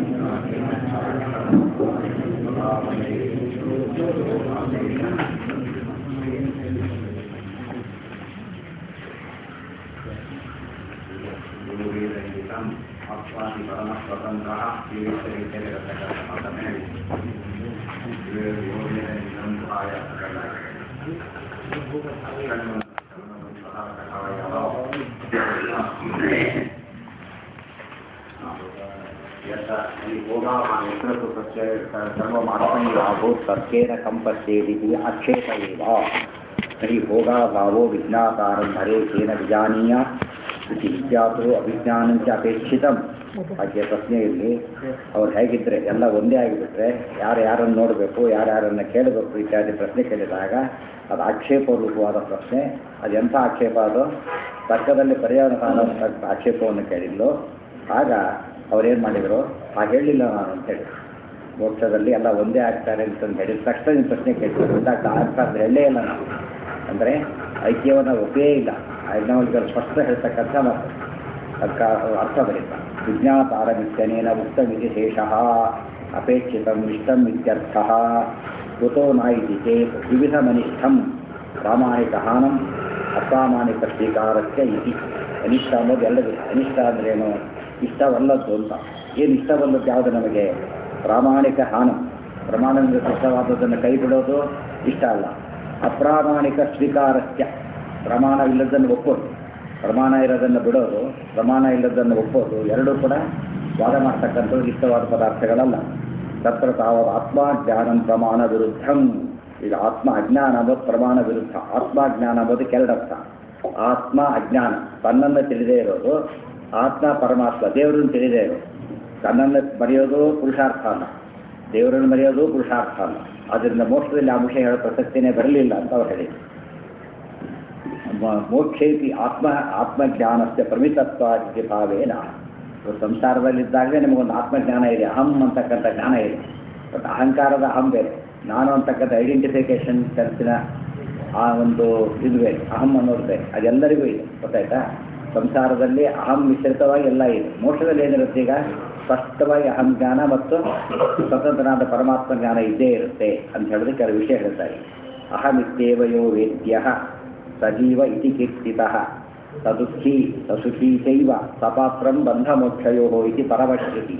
ಗುರುವೇದಹಿತಂ ಆತ್ಮಾನಿ ಪರಮ ಸ್ವತಂತ್ರಃ ಜೀವಿತರಿತರತಕ್ಕಂಥ ಮಾತನ್ನೇ ಗುರುವೇದಹಿತಂ ಆಯ सर्वमात्मनिभावो तर्केण सम्पश्येदिति आक्षेप एव तर्हि भोगाभावो विज्ञातारं हरे केन विजानीय इति ವಿದ್ಯಾತು ಅಭಿಜ್ಞಾನಂಚ ಅಪೇಕ್ಷಿತಂ ಹಾಗೆ ಪ್ರಶ್ನೆಯಲ್ಲಿ ಅವ್ರು ಹೇಗಿದ್ರೆ ಎಲ್ಲ ಒಂದೇ ಆಗಿಬಿಟ್ರೆ ಯಾರು ಯಾರನ್ನು ನೋಡಬೇಕು ಯಾರ್ಯಾರನ್ನು ಕೇಳಬೇಕು ಇತ್ಯಾದಿ ಪ್ರಶ್ನೆ ಕೇಳಿದಾಗ ಅದು ಆಕ್ಷೇಪ ರೂಪವಾದ ಪ್ರಶ್ನೆ ಅದು ಎಂಥ ಆಕ್ಷೇಪ ಅದು ತರ್ಕದಲ್ಲಿ ಪರಿಹಾರ ಆಕ್ಷೇಪವನ್ನು ಕೇಳಿದ್ಲು ಆಗ ಅವ್ರೇನು ಮಾಡಿದರು ಹಾಗೆ ಹೇಳಿಲ್ಲ ನಾನು ಅಂತೇಳಿ ಮೋಕ್ಷದಲ್ಲಿ ಎಲ್ಲ ಒಂದೇ ಆಗ್ತಾರೆ ಅಂತಂದು ಹೇಳಿದ ತಕ್ಷಣ ನಿಮ್ಮ ಪ್ರಶ್ನೆ ಕೇಳ್ತಾರೆ ಇಂದಾಗ ಆಗ್ತಾರೆ ಹೇಳೇ ಇಲ್ಲ ನಾವು ಅಂದರೆ ಐಕ್ಯವನ್ನು ಒಪ್ಪೇ ಇಲ್ಲ ಐಜ್ಞಾನಿಕರು ಸ್ಪಷ್ಟ ಹೇಳ್ತಕ್ಕಂಥ ಮಾತು ಅದಕ್ಕೆ ಅರ್ಥ ಬರೀತ ವಿಜ್ಞಾತ ಆರಮಿತ್ಯನೇನ ಉಕ್ತಮಿತಿ ಶೇಷಃ ಅಪೇಕ್ಷಿತಂ ಇಷ್ಟಂ ಇತ್ಯರ್ಥ ಕುತೋ ನ ಇತಿ ಚೇತ್ ವಿವಿಧಮನಿಷ್ಠಂ ಪ್ರಾಮಾಣಿಕ ಹಾನಂ ಅಪ್ರಾಮಾಣಿಕ ಸ್ವೀಕಾರಕ್ಕೆ ಇತಿ ಅನಿಷ್ಟ ಅನ್ನೋದು ಎಲ್ಲದಿಲ್ಲ ಅನಿಷ್ಟ ಅಂದ್ರೇನು ಇಷ್ಟವಲ್ಲದ್ದು ಅಂತ ಏನು ಇಷ್ಟವಲ್ಲದ್ದು ಯಾವುದು ನಮಗೆ ಪ್ರಾಮಾಣಿಕ ಹಾನಂ ಪ್ರಮಾಣದಿಂದ ಸಿದ್ಧವಾದದ್ದನ್ನು ಕೈ ಬಿಡೋದು ಇಷ್ಟ ಅಲ್ಲ ಅಪ್ರಾಮಾಣಿಕ ಸ್ವೀಕಾರಸ್ಯ ಪ್ರಮಾಣವಿಲ್ಲದನ್ನು ಒಪ್ಪೋದು ಪ್ರಮಾಣ ಇರೋದನ್ನು ಬಿಡೋದು ಪ್ರಮಾಣ ಇಲ್ಲದನ್ನು ಒಪ್ಪೋದು ಎರಡೂ ಕೂಡ ವಾದ ಮಾಡ್ತಕ್ಕಂಥದ್ದು ಇಷ್ಟವಾದ ಪದಾರ್ಥಗಳಲ್ಲ ತತ್ರ ತಾವು ಆತ್ಮಜ್ಞಾನಂ ಪ್ರಮಾಣ ವಿರುದ್ಧಂ ಈಗ ಆತ್ಮ ಅಜ್ಞಾನ ಅಂಬೋದು ಪ್ರಮಾಣ ವಿರುದ್ಧ ಆತ್ಮಜ್ಞಾನ ಅಂಬೋದು ಕೆರಡರ್ಥ ಆತ್ಮ ಅಜ್ಞಾನ ತನ್ನನ್ನು ತಿಳಿದೇ ಇರೋದು ಆತ್ಮ ಪರಮಾತ್ಮ ದೇವರನ್ನು ತಿಳಿದೇ ಇರೋದು ತನ್ನನ್ನು ಮರೆಯೋದು ಪುರುಷಾರ್ಥ ಅಲ್ಲ ದೇವರನ್ನು ಮರೆಯೋದು ಪುರುಷಾರ್ಥ ಅಲ್ಲ ಆದ್ದರಿಂದ ಮೋಕ್ಷದಲ್ಲಿ ಆ ವಿಷಯ ಹೇಳೋ ಪ್ರಸಕ್ತಿನೇ ಬರಲಿಲ್ಲ ಅಂತ ಅವ್ರು ಹೇಳಿದ್ರು ಮೋಕ್ಷೇಪಿ ಆತ್ಮ ಆತ್ಮಜ್ಞಾನಸ್ಯ ಪ್ರಮಿತತ್ವ ಇತಿ ಭಾವೇನ ಸಂಸಾರದಲ್ಲಿದ್ದಾಗಲೇ ನಿಮಗೊಂದು ಆತ್ಮಜ್ಞಾನ ಇದೆ ಅಹಂ ಅಂತಕ್ಕಂಥ ಜ್ಞಾನ ಇದೆ ಬಟ್ ಅಹಂಕಾರದ ಅಹಂ ಬೇರೆ ನಾನು ಅಂತಕ್ಕಂಥ ಐಡೆಂಟಿಫಿಕೇಶನ್ ಸೆನ್ಸಿನ ಆ ಒಂದು ಇದು ಬೇರೆ ಅಹಂ ಅನ್ನೋದು ಬೇರೆ ಅದೆಲ್ಲರಿಗೂ ಇದೆ ಗೊತ್ತಾಯ್ತಾ ಸಂಸಾರದಲ್ಲಿ ಅಹಂ ಮಿಶ್ರಿತವಾಗಿ ಎಲ್ಲ ಇದೆ ಮೋಕ್ಷದಲ್ಲಿ ಏನಿರುತ್ತೆ ಈಗ ಸ್ಪಷ್ಟವಾಗಿ ಅಹಂ ಜ್ಞಾನ ಮತ್ತು ಸ್ವತಂತ್ರನಾದ ಪರಮಾತ್ಮ ಜ್ಞಾನ ಇದ್ದೇ ಇರುತ್ತೆ ಅಂತ ಹೇಳಿದ್ರೆ ಕೆಲವು ವಿಷಯ ಹೇಳ್ತಾರೆ ಅಹಮಿತ್ಯೇವಯೋ ವೇದ್ಯ ಸಜೀವ ಇತಿ ಕೀರ್ತಿತಃ ಸದುಃಖಿ ಸಸುಖಿ ಚೈವ ಸಪಾತ್ರಂ ಬಂಧಮೋಕ್ಷಯೋ ಇತಿ ಪರಮಶ್ರುತಿ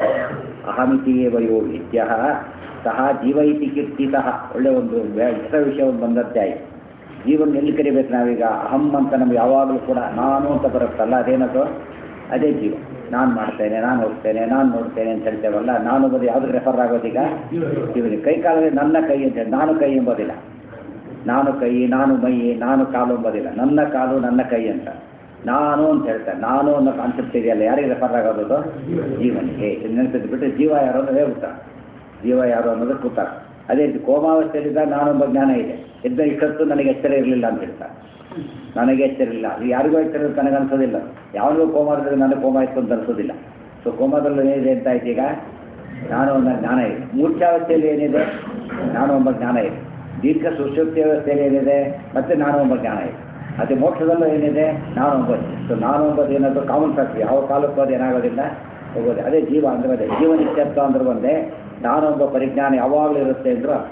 ಅಹಮಿತಿ ಏವಯೋ ವೇದ್ಯ ಸಹ ಜೀವ ಇತಿ ಕೀರ್ತಿತಃ ಒಳ್ಳೆ ಒಂದು ಇಷ್ಟ ವಿಷಯ ಒಂದು ಬಂದದ್ದೇ ಆಯಿತು ಜೀವನ ಎಲ್ಲಿ ಕರಿಬೇಕು ನಾವೀಗ ಅಹಂ ಅಂತ ನಮ್ಗೆ ಯಾವಾಗಲೂ ಕೂಡ ನಾನು ಅಂತ ಬರುತ್ತಲ್ಲ ಅದೇನದು ಅದೇ ಜೀವ ನಾನು ಮಾಡ್ತೇನೆ ನಾನು ಹೋಗ್ತೇನೆ ನಾನು ನೋಡ್ತೇನೆ ಅಂತ ಹೇಳ್ತೇವಲ್ಲ ನಾನು ಬದು ಯಾವ್ದು ರೆಫರ್ ಆಗೋದೀಗ ಜೀವನಿಗೆ ಕೈ ಕಾಲದಲ್ಲಿ ನನ್ನ ಕೈ ಅಂತ ಹೇಳಿ ನಾನು ಕೈ ಎಂಬೋದಿಲ್ಲ ನಾನು ಕೈ ನಾನು ಮೈ ನಾನು ಕಾಲು ಎಂಬೋದಿಲ್ಲ ನನ್ನ ಕಾಲು ನನ್ನ ಕೈ ಅಂತ ನಾನು ಅಂತ ಹೇಳ್ತಾರೆ ನಾನು ಅನ್ನೋ ಕಾನ್ಸೆಪ್ಟ್ ಇದೆಯಲ್ಲ ಯಾರಿಗೆ ರೆಫರ್ ಆಗೋದು ಜೀವನಿಗೆ ನೆನೆಸಿದ್ದು ಬಿಟ್ಟರೆ ಜೀವ ಯಾರು ಅನ್ನೋದೇ ಗೊತ್ತಾ ಜೀವ ಯಾರು ಅನ್ನೋದು ಕೂತಾರ ಅದೇ ರೀತಿ ಕೋಮಾವಸ್ಥೆಯಲ್ಲಿದ್ದಾಗ ನಾನೊಬ್ಬ ಜ್ಞಾನ ಇದೆ ಎದ್ದ ಇಷ್ಟೊತ್ತು ನನಗೆ ಎಚ್ಚರ ಇರಲಿಲ್ಲ ಅಂತ ಹೇಳ್ತಾರೆ ನನಗೆ ಎಚ್ಚರ ಇಲ್ಲ ಅದು ಯಾರಿಗೂ ಎಚ್ಚರ ಇರುತ್ತೆ ನನಗೆ ಅನ್ಸೋದಿಲ್ಲ ಯಾರಿಗೂ ಕೋಮಾದಲ್ಲಿ ನನಗೆ ಕೋಮ ಇತ್ತು ಅಂತ ಅನ್ಸೋದಿಲ್ಲ ಸೊ ಕೋಮಾದಲ್ಲಿ ಏನಿದೆ ಅಂತ ಆಯ್ತು ಈಗ ನಾನು ಒಂದು ಜ್ಞಾನ ಇದೆ ಮೂರ್ಛಾವಸ್ಥೆಯಲ್ಲಿ ಏನಿದೆ ನಾನು ಒಬ್ಬ ಜ್ಞಾನ ಇದೆ ದೀರ್ಘ ಸುಶಕ್ತಿ ವ್ಯವಸ್ಥೆಯಲ್ಲಿ ಏನಿದೆ ಮತ್ತೆ ನಾನು ಒಬ್ಬ ಜ್ಞಾನ ಇದೆ ಅದೇ ಮೋಕ್ಷದಲ್ಲೂ ಏನಿದೆ ನಾನು ಒಬ್ಬ ಸೊ ನಾನು ಒಬ್ಬದು ಏನಾದರೂ ಕಾಮನ್ ಫ್ಯಾಕ್ಟ್ರಿ ಯಾವ ಕಾಲಕ್ಕೂ ಅದು ಏನಾಗೋದಿಲ್ಲ ಹೋಗೋದು ಅದೇ ಜೀವ ಅಂದ್ರೆ ಅದೇ ಜೀವ ನಿತ್ಯತ್ವ ಅಂದ್ರೆ ಒಂದೇ ನಾನೊಬ್ಬ ಪರಿಜ್ಞಾನ ಯಾವಾಗಲೂ ಇರುತ್ತೆ ಅಂದ್ರೂ ಅರ್ಥ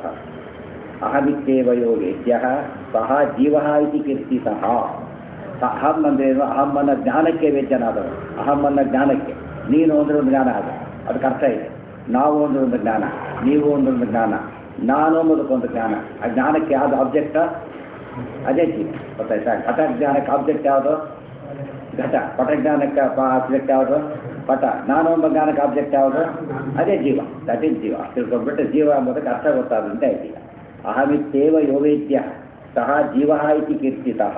ಅಹಮಿತ್ಯೇವಯೋ ವೇದ್ಯ ಸಹ ಜೀವ ಇತಿ ಕೀರ್ತಿತಃ ಅಹಂ ಅಂದ್ರೇನು ಅಹಂ ಅನ್ನೋ ಜ್ಞಾನಕ್ಕೆ ವೇದ್ಯನಾದವರು ಅಹಂ ಅನ್ನೋ ಜ್ಞಾನಕ್ಕೆ ನೀನು ಅಂದ್ರೆ ಒಂದು ಜ್ಞಾನ ಅದು ಅದಕ್ಕೆ ಅರ್ಥ ಇದೆ ನಾವು ಅಂದ್ರೆ ಒಂದು ಜ್ಞಾನ ನೀವು ಅಂದ್ರೆ ಒಂದು ಜ್ಞಾನ ನಾನು ಅನ್ನೋದಕ್ಕೊಂದು ಜ್ಞಾನ ಆ ಜ್ಞಾನಕ್ಕೆ ಯಾವುದು ಆಬ್ಜೆಕ್ಟ್ ಅದೇ ಜೀವ ಗೊತ್ತಾಯ್ತಾ ಘಟ ಜ್ಞಾನಕ್ಕೆ ಆಬ್ಜೆಕ್ಟ್ ಯಾವುದು ಘಟ ಪಟ ಜ್ಞಾನಕ್ಕೆ ಆಬ್ಜೆಕ್ಟ್ ಯಾವುದು ಪಟ ನಾನು ಎಂಬ ಜ್ಞಾನಕ್ಕೆ ಆಬ್ಜೆಕ್ಟ್ ಯಾವುದು ಅದೇ ಜೀವ ದಟ್ ಇಸ್ ಜೀವ ತಿಳ್ಕೊಂಡ್ಬಿಟ್ಟು ಜೀವ ಎಂಬುದಕ್ಕೆ ಅರ್ಥ ಗೊತ್ತಾದಂತೆ ಆಯ್ತು ಈಗ ಅಹಮಿತ್ತೇವ ಯೋವೇದ್ಯ ಸಹ ಜೀವ ಇತಿ ಕೀರ್ತಿತಃ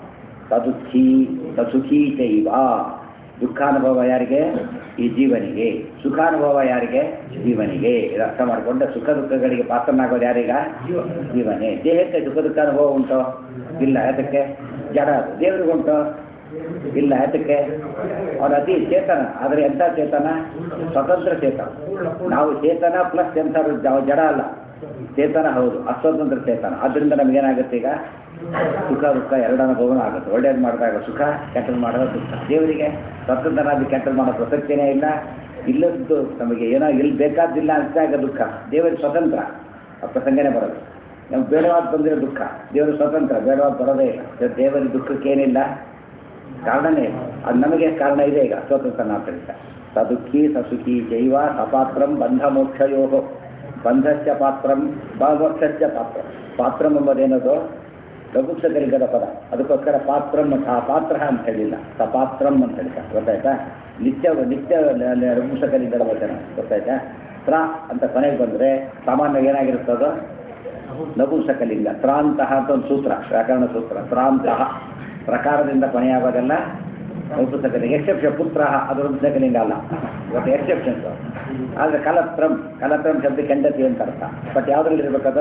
ಸದುಃಖಿ ಸಸುಖಿ ಚೈವ ದುಃಖಾನುಭವ ಯಾರಿಗೆ ಈ ಜೀವನಿಗೆ ಸುಖಾನುಭವ ಯಾರಿಗೆ ಜೀವನಿಗೆ ಇದು ಅರ್ಥ ಮಾಡಿಕೊಂಡು ಸುಖ ದುಃಖಗಳಿಗೆ ಪಾತ್ರನಾಗೋದು ಯಾರೀಗ ಜೀವನೇ ದೇಹಕ್ಕೆ ಸುಖ ದುಃಖ ಅನುಭವ ಉಂಟು ಇಲ್ಲ ಯಾತಕ್ಕೆ ಜಡ ಅದು ದೇವರಿಗುಂಟು ಇಲ್ಲ ಯಾತಕ್ಕೆ ಅವನು ಅತಿ ಚೇತನ ಆದರೆ ಎಂಥ ಚೇತನ ಸ್ವತಂತ್ರ ಚೇತನ ನಾವು ಚೇತನ ಪ್ಲಸ್ ಎಂಥ ನಾವು ಜಡ ಅಲ್ಲ ಚೇತನ ಹೌದು ಅಸ್ವತಂತ್ರ ಚೇತನ ಆದ್ದರಿಂದ ನಮಗೇನಾಗುತ್ತೆ ಈಗ ಸುಖ ದುಃಖ ಎರಡು ಅನುಭವನೂ ಆಗುತ್ತೆ ಒಳ್ಳೇದು ಮಾಡಿದಾಗ ಸುಖ ಕೆಟ್ಟದ್ದು ಮಾಡಿದಾಗ ದುಃಖ ದೇವರಿಗೆ ಸ್ವತಂತ್ರನಾಗಿ ಕೆಟ್ಟದ್ದು ಮಾಡೋ ಪ್ರಸಕ್ತಿನೇ ಇಲ್ಲ ಇಲ್ಲದ್ದು ನಮಗೆ ಏನೋ ಇಲ್ಲಿ ಬೇಕಾದಿಲ್ಲ ಅಂತಾಗ ದುಃಖ ದೇವರಿಗೆ ಸ್ವತಂತ್ರ ಆ ಪ್ರಸಂಗನೇ ಬರೋದು ನಮ್ಗೆ ಬೇಡವಾದ ಬಂದಿರೋ ದುಃಖ ದೇವರು ಸ್ವತಂತ್ರ ಬೇಡವಾದ ಬರೋದೇ ಇಲ್ಲ ದೇವರ ದುಃಖಕ್ಕೆ ಏನಿಲ್ಲ ಕಾರಣನೇ ಇಲ್ಲ ಅದು ನಮಗೆ ಕಾರಣ ಇದೆ ಈಗ ಸ್ವತಂತ್ರ ನಾಟಕ ಸದುಃಖಿ ಸಸುಖಿ ಜೈವ ಸಪಾತ್ರಂ ಬಂಧ ಮೋಕ್ಷಯೋ ಬಂಧಸ್ಯ ಪಾತ್ರಂ ಮೋಕ್ಷಸ್ಯ ಪಾತ್ರ ಪಾತ್ರಂ ಎಂಬುದೇನದು ಲಘುಪ್ಸಕರಿಗದ ಪದ ಅದಕ್ಕೋಸ್ಕರ ಪಾತ್ರಂ ಅಂತ ಆ ಪಾತ್ರ ಅಂತ ಹೇಳಿಲ್ಲ ಸಪಾತ್ರಂ ಅಂತ ಹೇಳ್ತಾರೆ ಗೊತ್ತಾಯ್ತಾ ನಿತ್ಯ ನಿತ್ಯ ಲಘುಪ್ಸಕರಿಗದ ವಚನ ಗೊತ್ತಾಯ್ತಾ ತ್ರ ಅಂತ ಕೊನೆಗೆ ಬಂದರೆ ಸಾಮಾನ್ಯ ಏನಾಗಿರುತ್ತದೋ ನಪುಂಸಕಲಿಂಗ ತ್ರಾಂತಹ ಅಂತ ಒಂದು ಸೂತ್ರ ವ್ಯಾಕರಣ ಸೂತ್ರ ತ್ರಾಂತಹ ಪ್ರಕಾರದಿಂದ ಕೊನೆಯಾಗೋದೆಲ್ಲ ನಪುಂಸಕಲಿಂಗ ಎಕ್ಸೆಪ್ಷನ್ ಪುತ್ರ ಅದು ನಪುಂಸಕಲಿಂಗ ಅಲ್ಲ ಇವತ್ತು ಎಕ್ಸೆಪ್ಷನ್ಸ್ ಆದರೆ ಕಲತ್ರಂ ಕಲತ್ರಂ ಶಬ್ದಕ್ಕೆ ಹೆಂಡತಿ ಅಂತ ಅರ್ಥ ಬಟ್ ಯಾವುದ್ರಲ್ಲಿ ಇರಬೇಕದು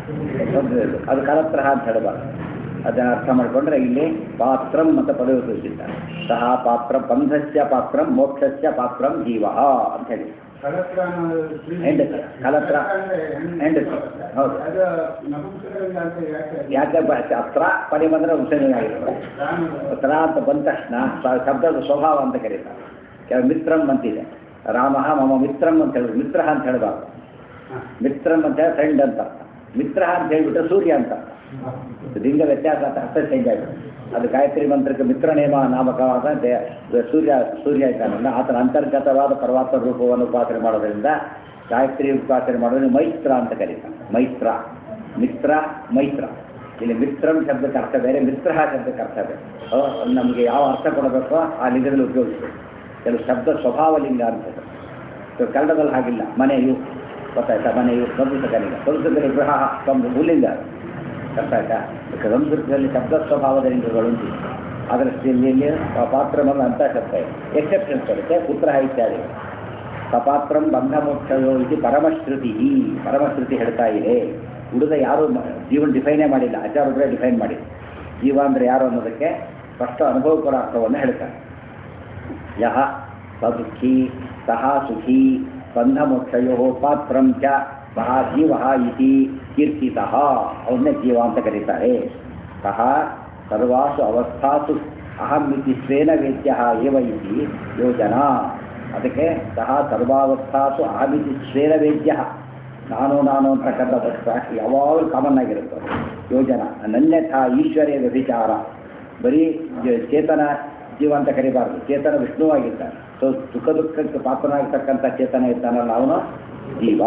ಅದು ಕಲತ್ರ ಅಂತ ಹೇಳಬಾರ್ದು ಅದನ್ನು ಅರ್ಥ ಮಾಡಿಕೊಂಡ್ರೆ ಇಲ್ಲಿ ಪಾತ್ರಂ ಅಂತ ಪದವಿ ಉಪಯೋಗಿಸಿದ್ದಾರೆ ಸಹ ಪಾತ್ರ ಬಂಧಸ್ಯ ಪಾತ್ರಂ ಮೋಕ್ಷಸ್ಯ ಪಾತ್ರಂ ಜೀವ ಅಂತ ಹೇಳಿ ಕಲತ್ರ ಹೆಂಡತಿ ಕಲತ್ರ ಹೆಂಡತಿ ಹೌದು ಅದು ನಪುಂಸಕಲಿಂಗ ಅಂತ ಯಾಕೆ ಯಾಕೆ ಬ- ಅತ್ರ ಪರಿ ಬಂದರೆ ಉಸೇನಾಗಿರ್ತದೆ ತ್ರ ಅಂತ ಬಂದ ತಕ್ಷಣ ಸ- ಶಬ್ದದ ಸ್ವಭಾವ ಅಂತ ಕರೀತಾರೆ ಕೆಲವು ಮಿತ್ರಂ ಅಂತಿದೆ ರಾಮ ಮಮ ಮಿತ್ರಂ ಅಂತ ಹೇಳಿದ್ರು ಮಿತ್ರ ಅಂತ ಹೇಳಬಾರ್ದು ಮಿತ್ರಂ ಅಂತ ಹೇಳಿ ಫ್ರೆಂಡ್ ಅಂತ ಅರ್ಥ. ಮಿತ್ರ ಅಂತ ಹೇಳ್ಬಿಟ್ರೆ ಸೂರ್ಯ ಅಂತ ಅರ್ಥ. ಲಿಂಗ ವ್ಯತ್ಯಾಸ ಅಂತ ಅರ್ಥ ಚೇಂಜ್ ಆಗಿದೆ ಅದು ಗಾಯತ್ರಿ ಮಂತ್ರಕ್ಕೆ ಮಿತ್ರನೇಮ ನಾಮಕವಾದ ದೇ- ಸೂರ್ಯ ಸೂರ್ಯ ಇದ್ದಾನಲ್ಲ ಆತನ ಅಂತರ್ಗತವಾದ ಪರಮಾತ್ಮ ರೂಪವನ್ನು ಉಪಾಸನೆ ಮಾಡೋದ್ರಿಂದ ಗಾಯತ್ರಿ ಉಪಾಸನೆ ಮಾಡೋದ್ರಿಂದ ಮೈತ್ರ ಅಂತ ಕರೀತಾರೆ ಮೈತ್ರ ಮಿತ್ರ ಮೈತ್ರ ಇಲ್ಲಿ ಮಿತ್ರಂ ಶಬ್ದಕ್ಕೆ ಅರ್ಥ ಬೇರೆ ಮಿತ್ರ ಶಬ್ದಕ್ಕೆ ಅರ್ಥ ಬೇರೆ ಅಹ್, ನಮಗೆ ಯಾವ ಅರ್ಥ ಕೊಡಬೇಕೋ ಆ ಲಿಂಗದಲ್ಲಿ ಉಪಯೋಗಿಸ್ಬೇಕು ಕೆಲವು ಶಬ್ದ ಸ್ವಭಾವ ಲಿಂಗ ಅಂತ ಇದೆ. ಸೊ ಕನ್ನಡದಲ್ಲಿ ಹಾಗಿಲ್ಲ ಮನೆಯು ಗೊತ್ತಾಯ್ತಾ ಮನೆಯು ಸಂಸ್ಕೃತಕಲಿಂಗ ಸಂಸ್ಕೃತದಲ್ಲಿ ಗೃಹ ಒಂದು ಹುಲ್ಲಿಂಗ ಗೊತ್ತಾಯ್ತಾ ಯಾಕೆ ಸಂಸ್ಕೃತದಲ್ಲಿ ಶಬ್ದ ಸ್ವಭಾವದ ಲಿಂಗಗಳು ಉಂಟು ಅದರ ಸ್ಥಿತಿಯಲ್ಲಿ ಪಾತ್ರವನ್ನು ಅಂತ ಶಬ್ದ ಇದೆ ಎಕ್ಸೆಪ್ಷನ್ಸ್ ಬರುತ್ತೆ ಪುತ್ರ ಇತ್ಯಾದಿ ಸಪಾತ್ರಂ ಬಂಧ ಮೋಕ್ಷಯೋ ಇದು ಪರಮಶ್ರುತಿ ಪರಮಶ್ರುತಿ ಹೇಳ್ತಾ ಇದೆ ಉಳಿದ ಯಾರು ಮ- ಜೀವನ ಡಿಫೈನೇ ಮಾಡಿಲ್ಲ ಆಚಾರ್ಯರೇ ಡಿಫೈನ್ ಮಾಡಿ ಜೀವ ಅಂದರೆ ಯಾರು ಅನ್ನೋದಕ್ಕೆ ಸ್ಪಷ್ಟ ಅನುಭವಪರ ಅರ್ಥವನ್ನು ಹೇಳ್ತಾರೆ ಯಹ ಸದುಃಖಿ ಸಹ ಸುಖಿ ಬಂಧಮೋಕ್ಷಯೋ ಪಾತ್ರಂ ಚ ಸಹ ಜೀವ ಇತಿ ಕೀರ್ತಿತಃ ಅವನ್ನೇ ಜೀವ ಅಂತ ಕರೀತಾರೆ ಸಹ ಸರ್ವಾಸು ಅವಸ್ಥಾಸು ಅಹಂ ಇತಿ ಸ್ವೇನ ವೇದ್ಯ ಏವ ಇತಿ ಯೋಜನಾ ಅದಕ್ಕೆ ಸಹ ಸರ್ವಾವಸ್ಥಾಸು ಅಹಮಿತಿ ಸ್ವೇನ ವೇದ್ಯ ನಾನು ನಾನು ಅಂತಕ್ಕಂಥ ಭಕ್ತ ಯಾವಾಗಲೂ ಕಾಮನ್ ಆಗಿರುತ್ತೆ ಅದು. ಯೋಜನ ನನ್ಯಥಾ ಈಶ್ವರ್ಯ ವ್ಯಭಿಚಾರ ಬರೀ ಜ- ಚೇತನ ಜೀವ ಅಂತ ಕರಿಬಾರ್ದು ಚೇತನ ವಿಷ್ಣುವಾಗಿದ್ದಾನೆ ಸೊ ಸುಖ ದುಃಖಕ್ಕೆ ಪಾತ್ರನಾಗಿರ್ತಕ್ಕಂಥ ಚೇತನ ಇರ್ತಾನಲ್ಲ ಅವನು ಜೀವ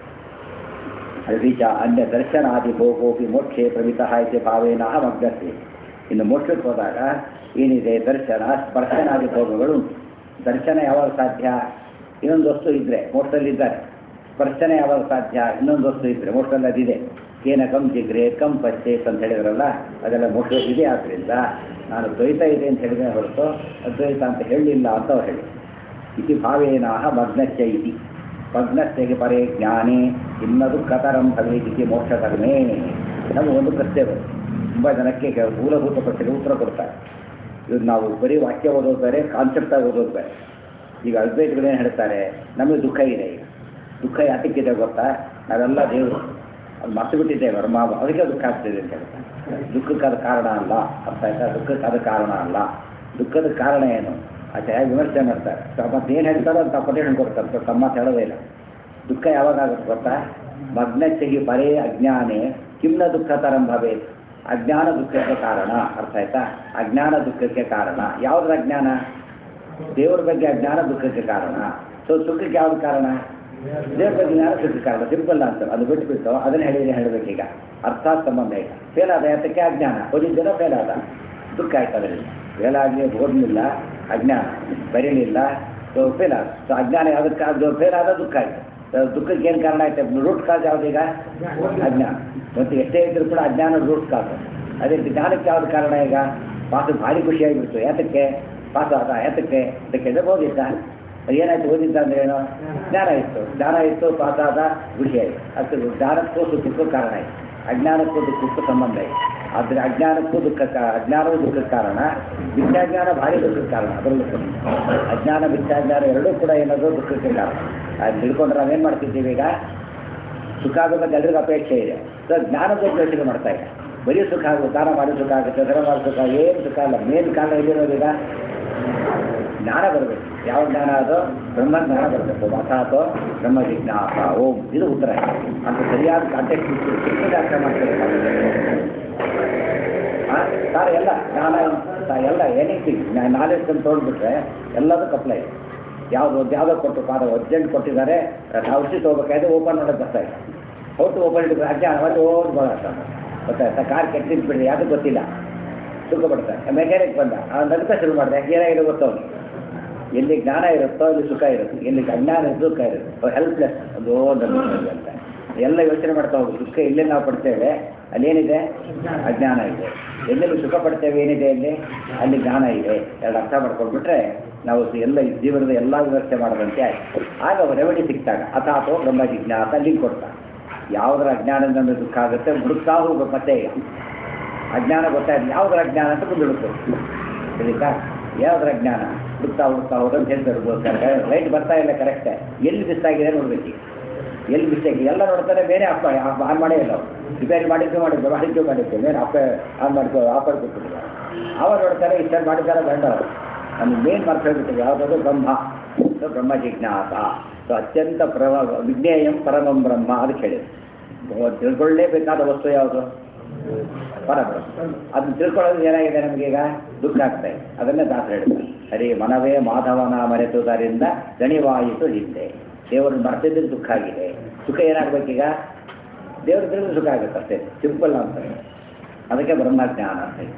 ಅರ್ವಿಚ ಅನ್ಯ ದರ್ಶನಾದಿ ಭೋಗೋಪಿ ಮೋಕ್ಷೇ ಪ್ರವಿತಃ ಇತಿ ಭಾವೇನ ಮಗ್ಗಸ್ತಿ ಇನ್ನು ಮೋಕ್ಷಕ್ಕೆ ಹೋದಾಗ ಏನಿದೆ ದರ್ಶನ ಸ್ಪರ್ಶನಾದಿ ಭೋಗಗಳು ಉಂಟು. ದರ್ಶನ ಯಾವಾಗ ಸಾಧ್ಯ ಇನ್ನೊಂದು ವಸ್ತು ಇದ್ದರೆ ಮೋಕ್ಷದಲ್ಲಿದ್ದಾರೆ ಸ್ಪರ್ಶನ ಯಾವಾಗ ಸಾಧ್ಯ ಇನ್ನೊಂದು ವಸ್ತು ಇದ್ದರೆ ಮೋಕ್ಷದಲ್ಲಿ ಅದಿದೆ ಕೇನ ಕಂ ಜಿಗ್ರೆ ಕಂ ಪಚ್ಚೇತ್ ಅಂತ ಹೇಳಿದ್ರಲ್ಲ ಅದೆಲ್ಲ ಮೋಕ್ಷ ಇದೆ ಆದ್ದರಿಂದ ನಾನು ದ್ವೈತ ಇದೆ ಅಂತ ಹೇಳಿದ್ರೆ ಹೊರತು ಅದ್ವೈತ ಅಂತ ಹೇಳಲಿಲ್ಲ ಅಂತ ಅವ್ರು ಹೇಳಿ ಇತಿ ಭಾವೇನಾಹ ಮಗ್ನಶ್ಚ ಇತಿ ಮಗ್ನಶ್ಚಗೆ ಪರೇ ಜ್ಞಾನೇ ಇನ್ನದು ಕತರಂ ಭವೇದಿತಿ ಮೋಕ್ಷ ಕರ್ಮೇ ನಮಗೆ ಒಂದು ಪ್ರಶ್ನೆ ಬರುತ್ತೆ ತುಂಬ ಜನಕ್ಕೆ ಕೆಲ ಮೂಲಭೂತ ಪ್ರಶ್ನೆಗೆ ಉತ್ತರ ಕೊಡ್ತಾರೆ ಇದು ನಾವು ಬರೀ ವಾಕ್ಯ ಓದೋದು ಬೇರೆ ಕಾನ್ಸೆಪ್ಟಾಗಿ ಓದೋದು ಬೇರೆ ಈಗ ಅದ್ವೈತಗಳು ಏನು ಹೇಳ್ತಾರೆ ನಮಗೆ ದುಃಖ ಇದೆ ಈಗ ದುಃಖ ಯಾತಕ್ಕಿದೆ ಗೊತ್ತಾ ನಾವೆಲ್ಲ ದೇವರು ಅದು ಮರ್ತು ಬಿಟ್ಟಿದ್ದೇವೆ ವರ್ಮ ಅದಕ್ಕೆ ದುಃಖ ಆಗ್ತಿದೆ ಅಂತ ಹೇಳ್ತಾರೆ ದುಃಖಕ್ಕೆ ಅದು ಕಾರಣ ಅಲ್ಲ ಅರ್ಥ ಆಯ್ತಾ ದುಃಖಕ್ಕೆ ಅದು ಕಾರಣ ಅಲ್ಲ ದುಃಖದ ಕಾರಣ ಏನು ಆಚಾರ್ಯ ವಿಮರ್ಶೆ ಮಾಡ್ತಾರೆ ಮತ್ತೆ ಏನು ಹೇಳ್ತಾರೋ ಅಂತ ಕೊಟೇಶನ್ ಕೊಡ್ತಾರೆ ತಮ್ಮ ಮಾತು ಹೇಳೋದೇ ಇಲ್ಲ ದುಃಖ ಯಾವಾಗ ಆಗುತ್ತೆ ಗೊತ್ತಾ ಮಗ್ನಚ್ಚಗಿ ಪರೇ ಅಜ್ಞಾನೇ ಕಿಮ್ನ ದುಃಖ ತರಂ ಭವೇತ್ ಅಜ್ಞಾನ ದುಃಖಕ್ಕೆ ಕಾರಣ ಅರ್ಥ ಆಯ್ತಾ ಅಜ್ಞಾನ ದುಃಖಕ್ಕೆ ಕಾರಣ ಯಾವುದ್ರ ಅಜ್ಞಾನ ದೇವರ ಬಗ್ಗೆ ಅಜ್ಞಾನ ದುಃಖಕ್ಕೆ ಕಾರಣ ಸೊ ಸುಖಕ್ಕೆ ಯಾವ್ದು ಕಾರಣ ದೇವ್ರ ಬಗ್ಗೆ ಜ್ಞಾನ ಸುಖಕ್ಕೆ ಕಾರಣ ಸಿಂಪಲ್ ಅಂತ ಅದು ಬಿಟ್ಬಿಟ್ಟು ಅದನ್ನ ಹೇಳಿದ್ರೆ ಹೇಳಬೇಕೀಗ ಅರ್ಥಾತ್ ಸಂಬಂಧ ಇಲ್ಲ ಫೇಲ್ ಆದ ಯಾತಕ್ಕೆ ಅಜ್ಞಾನ ಓದಿದ್ದೇನೋ ಫೇಲ್ ಆದ ದುಃಖ ಆಯ್ತು ಅದರಲ್ಲಿ ಫೇಲ್ ಆಗಲಿ ಓದಲಿಲ್ಲ ಅಜ್ಞಾನ ಬರೀಲಿಲ್ಲ ಸೊ ಫೇಲ್ ಆದ ಸೊ ಅಜ್ಞಾನ ಯಾವುದಕ್ಕೆ ಅದು ಫೇಲ್ ಆದ ದುಃಖ ಆಯ್ತು ಸೊ ದುಃಖಕ್ಕೆ ಏನು ಕಾರಣ ಆಯ್ತು ರೂಟ್ ಕಾಸ್ ಯಾವುದೀಗ ಅಜ್ಞಾನ ಮತ್ತು ಎಷ್ಟೇ ಇದ್ರೂ ಕೂಡ ಅಜ್ಞಾನ ರೂಟ್ ಕಾಸು ಅದೇ ರೀತಿ ಜ್ಞಾನಕ್ಕೆ ಯಾವ್ದು ಕಾರಣ ಈಗ ಪಾಸು ಭಾರಿ ಖುಷಿಯಾಗಿಬಿಡ್ತು ಯಾತಕ್ಕೆ ಪಾಸ್ ಆದ ಯಾತಕ್ಕೆ ಅದಕ್ಕೆ ಓದಿದ್ದ ಅದು ಏನಾಯ್ತು ಓದಿದ್ದ ಅಂದ್ರೆ ಏನು ಜ್ಞಾನ ಇತ್ತು ಜ್ಞಾನ ಇತ್ತು ಪಾಸ್ ಆದ ಖುಷಿಯಾಯಿತು ಅದಕ್ಕೆ ಜ್ಞಾನಕ್ಕೂ ಸುಖಕ್ಕೂ ಕಾರಣ ಆಯಿತು ಅಜ್ಞಾನಕ್ಕೂ ದುಃಖಕ್ಕೂ ಸಂಬಂಧ ಇದೆ ಆದರೆ ಅಜ್ಞಾನಕ್ಕೂ ದುಃಖ ಕಾ- ಅಜ್ಞಾನವೂ ದುಃಖಕ್ಕೆ ಕಾರಣ ವಿದ್ಯಾಜ್ಞಾನ ಭಾರಿ ದುಃಖಕ್ಕೆ ಕಾರಣ ಅದರಲ್ಲೂ ಕೂಡ ಅಜ್ಞಾನ ವಿದ್ಯಾಜ್ಞಾನ ಎರಡೂ ಕೂಡ ಏನಾದರೂ ದುಃಖಕ್ಕೆ ಕಾರಣ ಅದು ತಿಳ್ಕೊಂಡ್ರೆ ನಾವೇನು ಮಾಡ್ತಿದ್ದೀವಿ ಈಗ ಸುಖ ಆಗೋದಕ್ಕೆ ಎಲ್ರಿಗೂ ಅಪೇಕ್ಷೆ ಇದೆ ಸೊ ಜ್ಞಾನದ ಯೋಚನೆ ಮಾಡ್ತಾ ಇದೆ ಬರೀ ಸುಖ ಆಗುತ್ತೆ ದಾನ ಮಾಡಿ ಸುಖ ಆಗುತ್ತೆ ಧರ್ಮ ಮಾಡಿ ಸುಖ ಏನು ಸುಖ ಅಲ್ಲ ಮೇನ್ ಕಾರಣ ಎಲ್ಲಿರೋದು ಈಗ ಜ್ಞಾನ ಬರಬೇಕು ಯಾವ ಜ್ಞಾನ ಅದು ಬ್ರಹ್ಮ ಜ್ಞಾನ ಬರಬೇಕು ಅಥಾತೋ ಬ್ರಹ್ಮ ಜಿಜ್ಞಾಸ ಓಂ ಇದು ಉತ್ತರ ಅಂತ ಸರಿಯಾದ ಕಾಂಟೆಕ್ಟ್ ಅರ್ಥ ಮಾಡ್ತಾರೆ ಸರ್ ಎಲ್ಲ ಜ್ಞಾನ ಸ- ಎಲ್ಲ ಎನಿಥಿಂಗ್ ನಾಲೆಜ್ ಅಂತ ತೊಗೊಂಡ್ಬಿಟ್ರೆ ಎಲ್ಲದಕ್ಕೂ ಅಪ್ಲೈ ಯಾವುದು ಒಂದು ಯಾವುದೋ ಕೊಟ್ಟು ಪಾದ ಅರ್ಜೆಂಟ್ ಕೊಟ್ಟಿದ್ದಾರೆ ಔಷಧಿ ತೊಗೋಬೇಕಾದ್ರೆ ಓಪನ್ ಮಾಡೋದು ಕಷ್ಟ ಇದೆ ಹೊತ್ತು ಓಪನ್ ಇಟ್ಟಿದ್ರೆ ಅಜ್ಞಾನ ಮಾಡಿ ಓದ್ ಬರೋಷ್ಟ ಗೊತ್ತಾಯ್ತಾ ಕಾರ್ ಕೆಟ್ಟಿದ್ದು ಬಿಡಿ ಯಾವುದು ಗೊತ್ತಿಲ್ಲ ಸುಖ ಪಡ್ತಾರೆ ಮೆಕ್ಯಾನಿಕ್ ಬಂದ ಅವ್ನು ನಗ್ತಾ ಶುರು ಮಾಡಿದೆ ಏನಾಗಿದೆ ಗೊತ್ತೋ ಅವ್ನಿಗೆ ಎಲ್ಲಿ ಜ್ಞಾನ ಇರುತ್ತೋ ಅಲ್ಲಿ ಸುಖ ಇರುತ್ತೆ ಎಲ್ಲಿ ಅಜ್ಞಾನ ಇರುತ್ತೆ ದುಃಖ ಇರುತ್ತೆ ಹೆಲ್ಪ್ಲೆಸ್ ಅದು ನಮಗೆ ಅಂತ ಎಲ್ಲ ಯೋಚನೆ ಮಾಡ್ತಾ ಹೋಗಿ ದುಃಖ ಇಲ್ಲೇ ನಾವು ಪಡ್ತೇವೆ ಅಲ್ಲೇನಿದೆ ಅಜ್ಞಾನ ಇದೆ ಎಲ್ಲೆಲ್ಲಿ ಸುಖ ಪಡ್ತೇವೆ ಏನಿದೆ ಅಲ್ಲಿ ಅಲ್ಲಿ ಜ್ಞಾನ ಇದೆ ಎರಡು ಅರ್ಥ ಮಾಡ್ಕೊಂಡ್ಬಿಟ್ರೆ ನಾವು ಎಲ್ಲ ಈ ಜೀವನದ ಎಲ್ಲ ವ್ಯವಸ್ಥೆ ಮಾಡದಂತೆ ಆಯ್ತು ಆಗ ರೆಮಿಡಿ ಸಿಕ್ತಾಗ ಅಥಾತೋ ಬ್ರಹ್ಮ ಜಿಜ್ಞಾಸ ಲಿಂಕ್ ಕೊಡ್ತಾನೆ ಯಾವುದರ ಅಜ್ಞಾನದಿಂದ ನಮಗೆ ದುಃಖ ಆಗುತ್ತೆ ಹುಡುಕ್ತಾ ಹೋಗೋ ಮತ್ತೆ ಈಗ ಅಜ್ಞಾನ ಗೊತ್ತಾಯ್ತು ಯಾವುದರ ಅಜ್ಞಾನ ಅಂತ ಮುಂದೆ ಹುಡುಕ್ಬೇಕು ತಿಳಿತಾ ಯಾವುದರ ಅಜ್ಞಾನ ಹುಡುಕ್ತಾ ಹುಡುಕ್ತಾ ಹೋದಂತ ಹೇಳ್ತಾರೆ ಲೈಟ್ ಬರ್ತಾ ಇಲ್ಲ ಕರೆಕ್ಟೇ ಎಲ್ಲಿ ಮಿಸ್ ಆಗಿದೆ ನೋಡ್ಬೇಕು ಈಗ. ಎಲ್ಲಿ ಮಿಸ್ಟೇಕ್ ಎಲ್ಲ ನೋಡ್ತಾರೆ ಬೇರೆ ಆಫ್ ಮಾಡಿ ಆಫ್ ಆನ್ ಮಾಡೇ ಇಲ್ಲ ಅವ್ರು ರಿಪೇರಿ ಮಾಡಿದ್ದು ಮಾಡಿದ್ದು ಮಾಡಿದ್ದು ಮಾಡಿದ್ದು ಮೇಲೆ ಆಫ್ ಆನ್ ಮಾಡ್ಕೊ ಆಫರ್ ಕೊಟ್ಟಿದ್ದಾರೆ ಅವಾಗ ನೋಡ್ತಾರೆ ಇಷ್ಟನ್ನು ಮಾಡಿದ್ದಾರೆ ಬೇಡ ನಮ್ಗೆ ಮೇನ್ ಮಾರ್ಕ್ ಹೇಳ್ಬಿಟ್ಟಿದೆ ಯಾವುದಾದ್ರು ಬ್ರಹ್ಮ ಸೊ ಬ್ರಹ್ಮ ಜಿಜ್ಞಾಸ ಸೊ ಅತ್ಯಂತ ಪ್ರವ ವಿಜ್ಞೇಯಂ ಪರಮಂ ಬ್ರಹ್ಮ ಅದಕ್ಕೆ ಹೇಳಿದ್ರು ತಿಳ್ಕೊಳ್ಳೇಬೇಕಾದ ವಸ್ತು ಯಾವುದು ಪರಬ್ರಹ್ಮ ಅದನ್ನ ತಿಳ್ಕೊಳ್ಳೋದು ಏನಾಗಿದೆ ನಮಗೀಗ ದುಃಖ ಆಗ್ತಾ ಇದೆ ಅದನ್ನೇ ದಾಸ ಹೇಳ್ತಾರೆ ಹರಿ ಮನವೇ ಮಾಧವನ ಮರೆತುದರಿಂದ ದಣಿವಾಯಿತು ಹಿಂದೆ ದೇವರನ್ನು ಮರೆತಿದ್ದು ದುಃಖ ಆಗಿದೆ ಸುಖ ಏನಾಗಬೇಕೀಗ ದೇವ್ರ ತಿಳಿದು ಸುಖ ಆಗುತ್ತೆ ಅಷ್ಟೇ ಸಿಂಪಲ್ ಅಂತ ಅದಕ್ಕೆ ಬ್ರಹ್ಮಜ್ಞಾನ ಅಂತ ಹೇಳಿ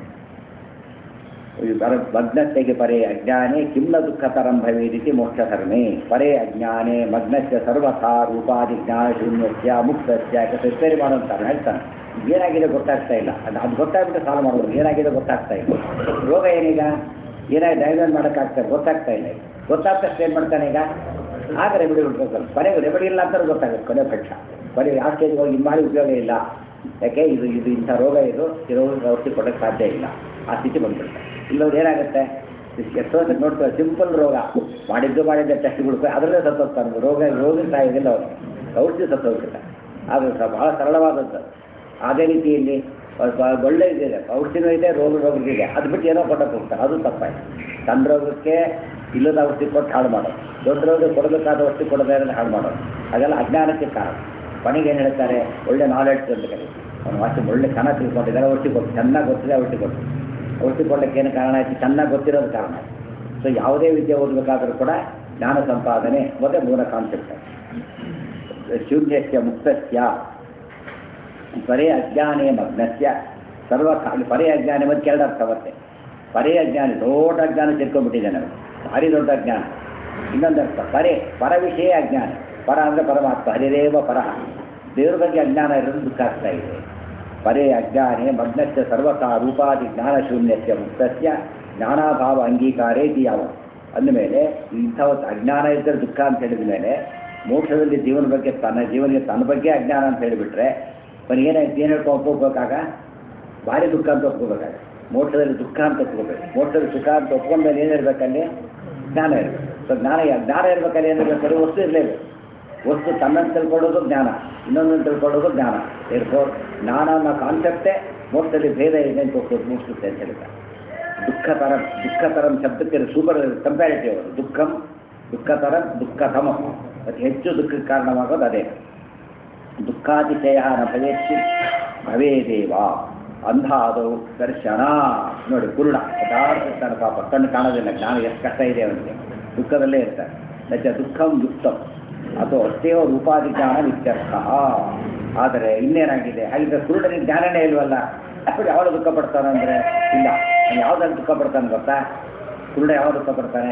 ಈ ಪರ ಮಗ್ನತೆಗೆ ಪರೇ ಅಜ್ಞಾನೇ ಕಿಮ್ನ ದುಃಖತರಂ ಭವೇದಿತಿ ಮೋಕ್ಷಧರ್ಮೇ ಪರೇ ಅಜ್ಞಾನೇ ಮಗ್ನಸ್ಯ ಸರ್ವಥಾ ರೂಪಾದಿ ಜ್ಞಾನ ಶೂನ್ಯಸ್ಯ ಮುಕ್ತಸ್ಯ ರಿಪೇರಿ ಮಾಡೋಂತಾರೆ ಹೇಳ್ತಾನೆ ಏನಾಗಿದೆ ಗೊತ್ತಾಗ್ತಾ ಇಲ್ಲ ಅದು ಅದು ಗೊತ್ತಾಗ್ಬಿಟ್ಟು ಸಾಲ ಮಾಡೋದು ಏನಾಗಿದೆ ಗೊತ್ತಾಗ್ತಾ ಇಲ್ಲ ರೋಗ ಏನೀಗ ಏನಾಗಿ ಡಯಾಗ್ನೋಸ್ ಮಾಡೋಕ್ಕಾಗ್ತಾ ಗೊತ್ತಾಗ್ತಾ ಇಲ್ಲ ಈಗ ಗೊತ್ತಾದ ತಕ್ಷಣ ಏನು ಮಾಡ್ತಾನೆ ಈಗ ಆಗ ರೆಮಿಡಿ ಹುಡ್ಕೋದು ಕೊನೆಗೆ ರೆಮಿಡಿ ಇಲ್ಲ ಅಂತ ಗೊತ್ತಾಗುತ್ತೆ ಕೊನೆ ಪಕ್ಷ ಕೊನೆ ಯಾವ ಸ್ಟೇಜ್ಗೆ ಹೋಗಿ ಇದು ಮಾಡಿ ಉಪಯೋಗ ಇಲ್ಲ ಯಾಕೆ ಇದು ಇದು ಇಂಥ ರೋಗ ಇದು ಈ ರೋಗಕ್ಕೆ ಔಷಧಿ ಕೊಡೋಕ್ಕೆ ಸಾಧ್ಯ ಇಲ್ಲ ಆ ಸ್ಥಿತಿ ಬಂದ್ಬಿಡುತ್ತೆ ಇಲ್ಲವ್ರು ಏನಾಗುತ್ತೆ ಎಷ್ಟೋ ಸಲ ನೋಡ್ತಾರೆ ಸಿಂಪಲ್ ರೋಗ ಮಾಡಿದ್ದು ಮಾಡಿದ್ದ ಟೆಸ್ಟ್ಗಳು ಅದರಲ್ಲೇ ಸತ್ತೋಗ್ತಾನೆ ರೋಗ ರೋಗ ಸಾಯೋದಿಲ್ಲ ಅವನು ಔಷಧಿ ಸತ್ತೋಗ್ಬಿಡ್ತಾರೆ ಅದು ಸ- ಬಹಳ ಸರಳವಾದದ್ದು ಅದೇ ರೀತಿಯಲ್ಲಿ ಒ- ಒ- ಒಳ್ಳೆ ಇದಿದೆ ಔಷಧಿನೂ ಇದೆ ರೋಗ ರೋಗಕ್ಕಿದೆ ಅದು ಬಿಟ್ಟು ಏನೋ ಕೊಟ್ಟಕ್ಕೆ ಹೋಗ್ತಾರೆ ಅದು ತಪ್ಪಾಯ್ತು ಸಣ್ಣ ರೋಗಕ್ಕೆ ಇಲ್ಲದ ಔಷಧಿ ಕೊಟ್ಟು ಹಾಳು ಮಾಡೋದು ದೊಡ್ಡ ರೋಗ ಕೊಡಬೇಕಾದ ಔಷಧಿ ಕೊಡದೇ ಇರೋದು ಹಾಳು ಮಾಡೋದು ಅದೆಲ್ಲ ಅಜ್ಞಾನಕ್ಕೆ ಕಾರಣ ಕೊನೆಗೆ ಏನು ಹೇಳ್ತಾರೆ ಒಳ್ಳೆ ನಾಲೆಡ್ಜ್ ಅಂತ ಕರೀತಾರೆ ಅವನು ವಾಸಿ ಒಳ್ಳೆ ಚೆನ್ನಾಗಿ ತಿಳ್ಕೊಂಡಿದ್ದಾರೆ ಔಷಧಿ ಕೊಟ್ಟು ಚೆನ್ನಾಗಿ ಗೊತ್ತಿದೆ ಔಷಧಿ ಕೊಟ್ಟು ಔಷಧಿ ಕೊಡಲಿಕ್ಕೆ ಏನು ಕಾರಣ ಆಯ್ತು ಚೆನ್ನಾಗಿ ಗೊತ್ತಿರೋದು ಕಾರಣ ಆಯ್ತು ಸೊ ಯಾವುದೇ ವಿದ್ಯೆ ಓದಬೇಕಾದ್ರೂ ಕೂಡ ಜ್ಞಾನ ಸಂಪಾದನೆ ಮೊದಲೇ ಮೂಲ ಕಾನ್ಸೆಪ್ಟ್ ಶೂನ್ಯಸ್ಯ ಮುಕ್ತಸ್ಯ ಪರೇ ಅಜ್ಞಾನೇ ಮಗ್ನಸ್ಯ ಸರ್ವ ಅಲ್ಲಿ ಪರೇ ಅಜ್ಞಾನ ಮತ್ತು ಎರಡು ಅರ್ಥ ಬರುತ್ತೆ ಪರೇ ಅಜ್ಞಾನ ದೊಡ್ಡ ಅಜ್ಞಾನ ತಿಳ್ಕೊಂಡ್ಬಿಟ್ಟಿದೆ ನಮಗೆ ಭಾರಿ ದೊಡ್ಡ ಅಜ್ಞಾನ ಇನ್ನೊಂದು ಅರ್ಥ ಪರೇ ಪರ ವಿಷಯ ಅಜ್ಞಾನ ಪರ ಅಂದರೆ ಪರಮಾತ್ಮ ಹರಿದೇವ ಪರ ದೇವ್ರ ಬಗ್ಗೆ ಅಜ್ಞಾನ ಇರೋದು ದುಃಖ ಆಗ್ತಾ ಇದೆ ಪರೇ ಅಜ್ಞಾನೇ ಮಗ್ನಸ್ಯ ಸರ್ವತಾ ರೂಪಾದಿ ಜ್ಞಾನ ಶೂನ್ಯಸ್ಯ ಮುಕ್ತಸ್ಯ ಜ್ಞಾನಾಭಾವ ಅಂಗೀಕಾರೇತಿ ಯಾವ ಅಂದಮೇಲೆ ಇಂಥ ಒಂದು ಅಜ್ಞಾನ ಇದ್ದರೆ ದುಃಖ ಅಂತ ಹೇಳಿದ ಮೇಲೆ ಮೋಕ್ಷದಲ್ಲಿ ಜೀವನ ಬಗ್ಗೆ ತನ್ನ ಜೀವನಿಗೆ ತನ್ನ ಬಗ್ಗೆ ಅಜ್ಞಾನ ಅಂತ ಹೇಳಿಬಿಟ್ರೆ ಬರೀ ಏನಾಯ್ತು ಏನು ಹೇಳ್ಕೊಂಡು ಒಪ್ಕೋಬೇಕಾಗ ಭಾರಿ ದುಃಖ ಅಂತ ಒಪ್ಕೋಬೇಕಾಗ ಮೋಕ್ಷದಲ್ಲಿ ದುಃಖ ಅಂತ ಒಪ್ಕೋಬೇಕು ಮೋಕ್ಷದಲ್ಲಿ ಸುಖ ಅಂತ ಒಪ್ಕೊಂಡ್ಮೇಲೆ ಏನಿರ್ಬೇಕಲ್ಲಿ ಜ್ಞಾನ ಇರಬೇಕು ಸೊ ಜ್ಞಾನ ಜ್ಞಾನ ಇರ್ಬೇಕಲ್ಲಿ ಏನಿರ್ಬೇಕು ವಸ್ತು ಇರಲೇಬೇಕು ವಸ್ತು ತನ್ನನ್ನು ತಿಳ್ಕೊಳ್ಳೋದು ಜ್ಞಾನ ಇನ್ನೊಂದನ್ನು ತಿಳ್ಕೊಳ್ಳೋದು ಜ್ಞಾನ ಏರ್ಫೋರ್ ಜ್ಞಾನ ಅನ್ನೋ ಕಾನ್ಸೆಪ್ಟೇ ಮೋಕ್ಷದಲ್ಲಿ ಭೇದ ಇದೆ ಅಂತ ಒಪ್ಪೋದು ಮುಗಿಸುತ್ತೆ ಅಂತ ಹೇಳ್ತಾರೆ ದುಃಖತರಂ ದುಃಖತರಂ ಶಬ್ದಕ್ಕೆ ಸೂಪರ್ ಕಂಪ್ಯಾರಿಟಿವ್ ಅದು ದುಃಖಂ ದುಃಖತರಂ ದುಃಖತಮಂ ಅತಿ ಹೆಚ್ಚು ದುಃಖಕ್ಕೆ ಕಾರಣವಾಗೋದು ಅದೇ ದುಃಖಾತಿಶಯ ನ ಭವೇತ್ತಿ ಭವೇದೇವ ಅಂಧಾದೌ ದರ್ಶನ ನೋಡಿ ಕುರುಡ ಇರ್ತಾನೆ ಪಾಪ ಕಣ್ಣು ಕಾಣೋದಿಲ್ಲ ಜ್ಞಾನ ಎಷ್ಟು ಕಷ್ಟ ಇದೆ ಅವನಿಗೆ ದುಃಖದಲ್ಲೇ ಇರ್ತಾನೆ ಸತ್ಯ ದುಃಖಂ ದುಃಖಂ ಅದು ಅಷ್ಟೇವ ರೂಪಾದಿ ಜ್ಞಾನ ಇತ್ಯರ್ಥ ಆದರೆ ಇನ್ನೇನಾಗಿದೆ ಹಾಗಿದ್ರೆ ಕುರುಡನಿಗೆ ಜ್ಞಾನನೇ ಇಲ್ವಲ್ಲ ಅప్పుడు ಯಾವಾಗ ದುಃಖ ಪಡ್ತಾನೆ ಅಂದರೆ ಇಲ್ಲ ಅವ್ನು ಯಾವ್ದ್ರಲ್ಲಿ ದುಃಖ ಪಡ್ತಾನೆ ಗೊತ್ತಾ ಕುರುಡ ಯಾವ ದುಃಖ ಪಡ್ತಾನೆ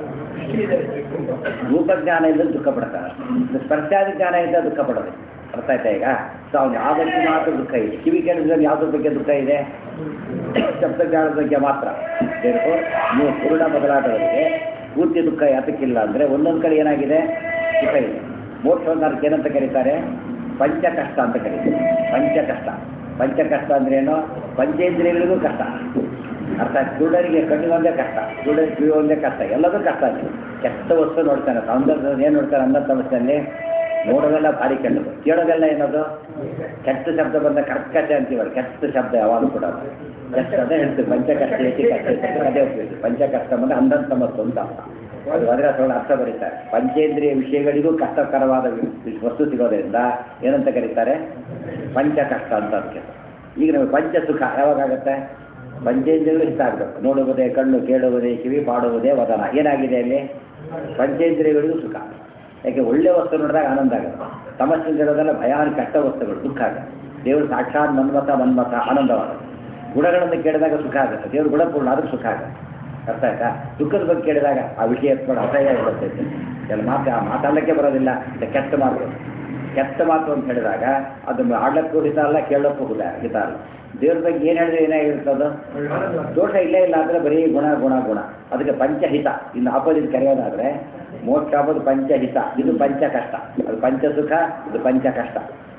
ರೂಪಜ್ಞಾನ ಇಲ್ಲದೆ ದುಃಖ ಪಡ್ತಾನೆ ಸ್ಪರ್ಶಾದಿ ಜ್ಞಾನ ಇದ್ದ ದುಃಖ ಪಡೋದು ಅರ್ಥ ಆಯ್ತಾ ಈಗ ಸೊ ಅವ್ನು ಯಾವುದಕ್ಕೆ ಮಾತ್ರ ದುಃಖ ಇದೆ ಕಿವಿ ಕೇಳಿದ್ರೆ ಯಾವುದ್ರ ಬಗ್ಗೆ ದುಃಖ ಇದೆ ಶಬ್ದಜ್ಞಾನದ ಬಗ್ಗೆ ಮಾತ್ರ ಬೇರೆ ನೀವು ಕುರುಡ ಬದಲಾದವರಿಗೆ ಪೂರ್ತಿ ದುಃಖ ಯಾತಕ್ಕಿಲ್ಲ ಅಂದರೆ ಒಂದೊಂದು ಕಡೆ ಏನಾಗಿದೆ ಸುಖ ಇದೆ ಮೋಕ್ಷವನ್ನಾರ್ಗೆ ಏನಂತ ಕರೀತಾರೆ ಪಂಚ ಕಷ್ಟ ಅಂತ ಕರೀತಾರೆ ಪಂಚ ಕಷ್ಟ ಪಂಚ ಕಷ್ಟ ಅಂದ್ರೆ ಏನು ಪಂಚೇಂದ್ರಿಯಗಳಿಗೂ ಕಷ್ಟ ಅರ್ಥ ಆಯ್ತು ಕುರುಡರಿಗೆ ಕಣ್ಣಿಗೊಂದೇ ಕಷ್ಟ ಕುರುಡರಿಗೆ ಕಿವಿ ಒಂದೇ ಕಷ್ಟ ಎಲ್ಲದೂ ಕಷ್ಟ ಇದೆ ಕೆಟ್ಟ ವಸ್ತು ನೋಡ್ತಾನೆ ಸೌಂದರ್ಯ ಏನು ನೋಡ್ತಾನೆ ಅನ್ನೋ ಸಮಸ್ಯೆಯಲ್ಲಿ ನೋಡೋದೆಲ್ಲ ಭಾರಿ ಕೆಟ್ಟದು ಕೇಳೋದೆಲ್ಲ ಏನದು ಕೆಟ್ಟ ಶಬ್ದ ಬಂದ ಕರ್ಕಶ ಅಂತೀವಲ್ಲ ಕೆಟ್ಟ ಶಬ್ದ ಯಾವಾಗಲೂ ಕೂಡ ಕೆಟ್ಟ ಅದೇ ಹೇಳ್ತೀವಿ ಪಂಚಕಷ್ಟ ಐತಿ ಕಷ್ಟ ಐತಿ ಅಂತ ಅದೇ ಹೋಗ್ತೀವಿ ಪಂಚಕಷ್ಟ ಬಂದ ಅಂದಂತ ಮತ್ತು ಅಂತ ಅರ್ಥ ಅದು ಅದರ ಅದ್ರೊಳಗೆ ಅರ್ಥ ಬರೀತಾರೆ ಪಂಚೇಂದ್ರಿಯ ವಿಷಯಗಳಿಗೂ ಕಷ್ಟಕರವಾದ ವಿ- ವಸ್ತು ಸಿಗೋದ್ರಿಂದ ಏನಂತ ಕರೀತಾರೆ ಪಂಚಕಷ್ಟ ಅಂತ ಅದಕ್ಕೆ ಈಗ ನಮಗೆ ಪಂಚ ಸುಖ ಯಾವಾಗತ್ತೆ ಪಂಚೇಂದ್ರಿಯಗಳು ಹಿತ ಆಗಬೇಕು ನೋಡುವುದೇ ಕಣ್ಣು ಕೇಳುವುದೇ ಕಿವಿ ಪಾಡುವುದೇ ವದನ ಏನಾಗಿದೆ ಅಲ್ಲಿ ಪಂಚೇಂದ್ರಿಯಗಳಿಗೂ ಸುಖ ಯಾಕೆ ಒಳ್ಳೆ ವಸ್ತು ನೋಡಿದಾಗ ಆನಂದ ಆಗುತ್ತೆ ತಮಸ್ಸಿಂದಿರೋದೆಲ್ಲ ಭಯಾನಕ ಕೆಟ್ಟ ವಸ್ತುಗಳು ದುಃಖ ಆಗುತ್ತೆ ದೇವರು ಸಾಕ್ಷಾತ್ ಮನ್ಮತ ಮನ್ಮತ ಆನಂದವಾಗುತ್ತೆ ಗುಣಗಳನ್ನು ಕೇಳಿದಾಗ ಸುಖ ಆಗುತ್ತೆ ದೇವರು ಗುಣಪೂರ್ಣ ಆದ್ರೂ ಸುಖ ಆಗುತ್ತೆ ಅರ್ಥ ಆಯ್ತಾ ದುಃಖದ ಬಗ್ಗೆ ಕೇಳಿದಾಗ ಆ ವಿಷಯ ಎತ್ಕೊಂಡು ಅಸಹ್ಯ ಬರ್ತೈತೆ ಕೆಲ ಮಾತು ಆ ಮಾತಾಡಲಿಕ್ಕೆ ಬರೋದಿಲ್ಲ ಇದು ಕೆಟ್ಟ ಮಾತು ಕೆಟ್ಟ ಮಾತು ಅಂತ ಹೇಳಿದಾಗ ಅದನ್ನು ಆಡ್ಲಕ್ಕೂ ಹಿತ ಅಲ್ಲ ಕೇಳಕ್ಕೂ ಹಿತ ಹಿತ ಅಲ್ಲ ದೇವ್ರ ಬಗ್ಗೆ ಏನು ಹೇಳಿದ್ರೆ ಏನಾಗಿರ್ತದ ದೋಷ ಇಲ್ಲೇ ಇಲ್ಲ ಅಂದ್ರೆ ಬರೀ ಗುಣ ಗುಣ ಗುಣ ಅದಕ್ಕೆ ಪಂಚಹಿತ ಇನ್ನು ಆಪೋಸಿಟ್ ಕರೆಯೋದಾದ್ರೆ ಮೋಕ್ಷ ಆಗೋದು ಪಂಚಹಿತ ಇದು ಪಂಚ ಕಷ್ಟ ಅದು ಪಂಚ ಸುಖ ಇದು ಪಂಚ ಕಷ್ಟ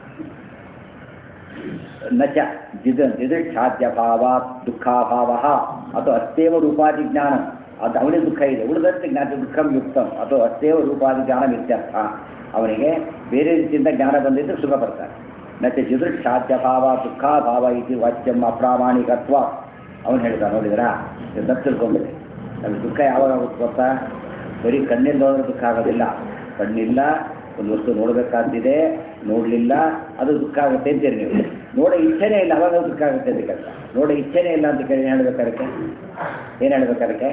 ನಚ ಜಿದ ಜಿದಿಕ್ಷಾದ್ಯ ಭಾವ ದುಃಖಾಭಾವ ಅದು ಅಸ್ತೇವ ರೂಪಾದಿ ಜ್ಞಾನ ಅದು ಅವನಿಗೆ ದುಃಖ ಇದೆ ಉಳಿದಂತೆ ಜ್ಞಾನ ದುಃಖಂ ಯುಕ್ತಂ ಅದು ಅಸ್ತೇವ ರೂಪಾದಿ ಜ್ಞಾನ ಇತ್ಯರ್ಥ ಅವನಿಗೆ ಬೇರೆ ರೀತಿಯಿಂದ ಜ್ಞಾನ ಬಂದಿದ್ದು ಸುಖ ಬರ್ತಾರೆ ನಚ ಜಿದೃಕ್ಷಾದ್ಯ ಭಾವ ದುಃಖಾಭಾವ ಇದು ವಾಚ್ಯಂ ಅಪ್ರಾಮಾಣಿಕತ್ವ ಅವನು ಹೇಳಿದ ನೋಡಿದ್ರಾ ಇದು ತಿಳ್ಕೊಂಬಿಡಿ ನಮಗೆ ದುಃಖ ಯಾವಾಗ ಆಗುತ್ತೆ ಗೊತ್ತಾ ಬರೀ ಕಣ್ಣಿಂದ ಹೋದ್ರೆ ದುಃಖ ಆಗೋದಿಲ್ಲ ಕಣ್ಣಿಲ್ಲ ಒಂದು ವಸ್ತು ನೋಡಬೇಕಾದಿದೆ ನೋಡಲಿಲ್ಲ ಅದು ದುಃಖ ಆಗುತ್ತೆ ಅಂತೀರಿ ನೀವು ನೋಡೋ ಇಚ್ಛೆನೇ ಇಲ್ಲ ಅವಾಗ ದುಃಖ ಆಗುತ್ತೆ ಅಂತ ಕೆಲಸ ನೋಡೋ ಇಚ್ಛೆನೇ ಇಲ್ಲ ಅಂತ ಕೇಳಿ ಏನು ಹೇಳ್ಬೇಕಾದಕ್ಕೆ ಏನು ಹೇಳ್ಬೇಕಾದಕ್ಕೆ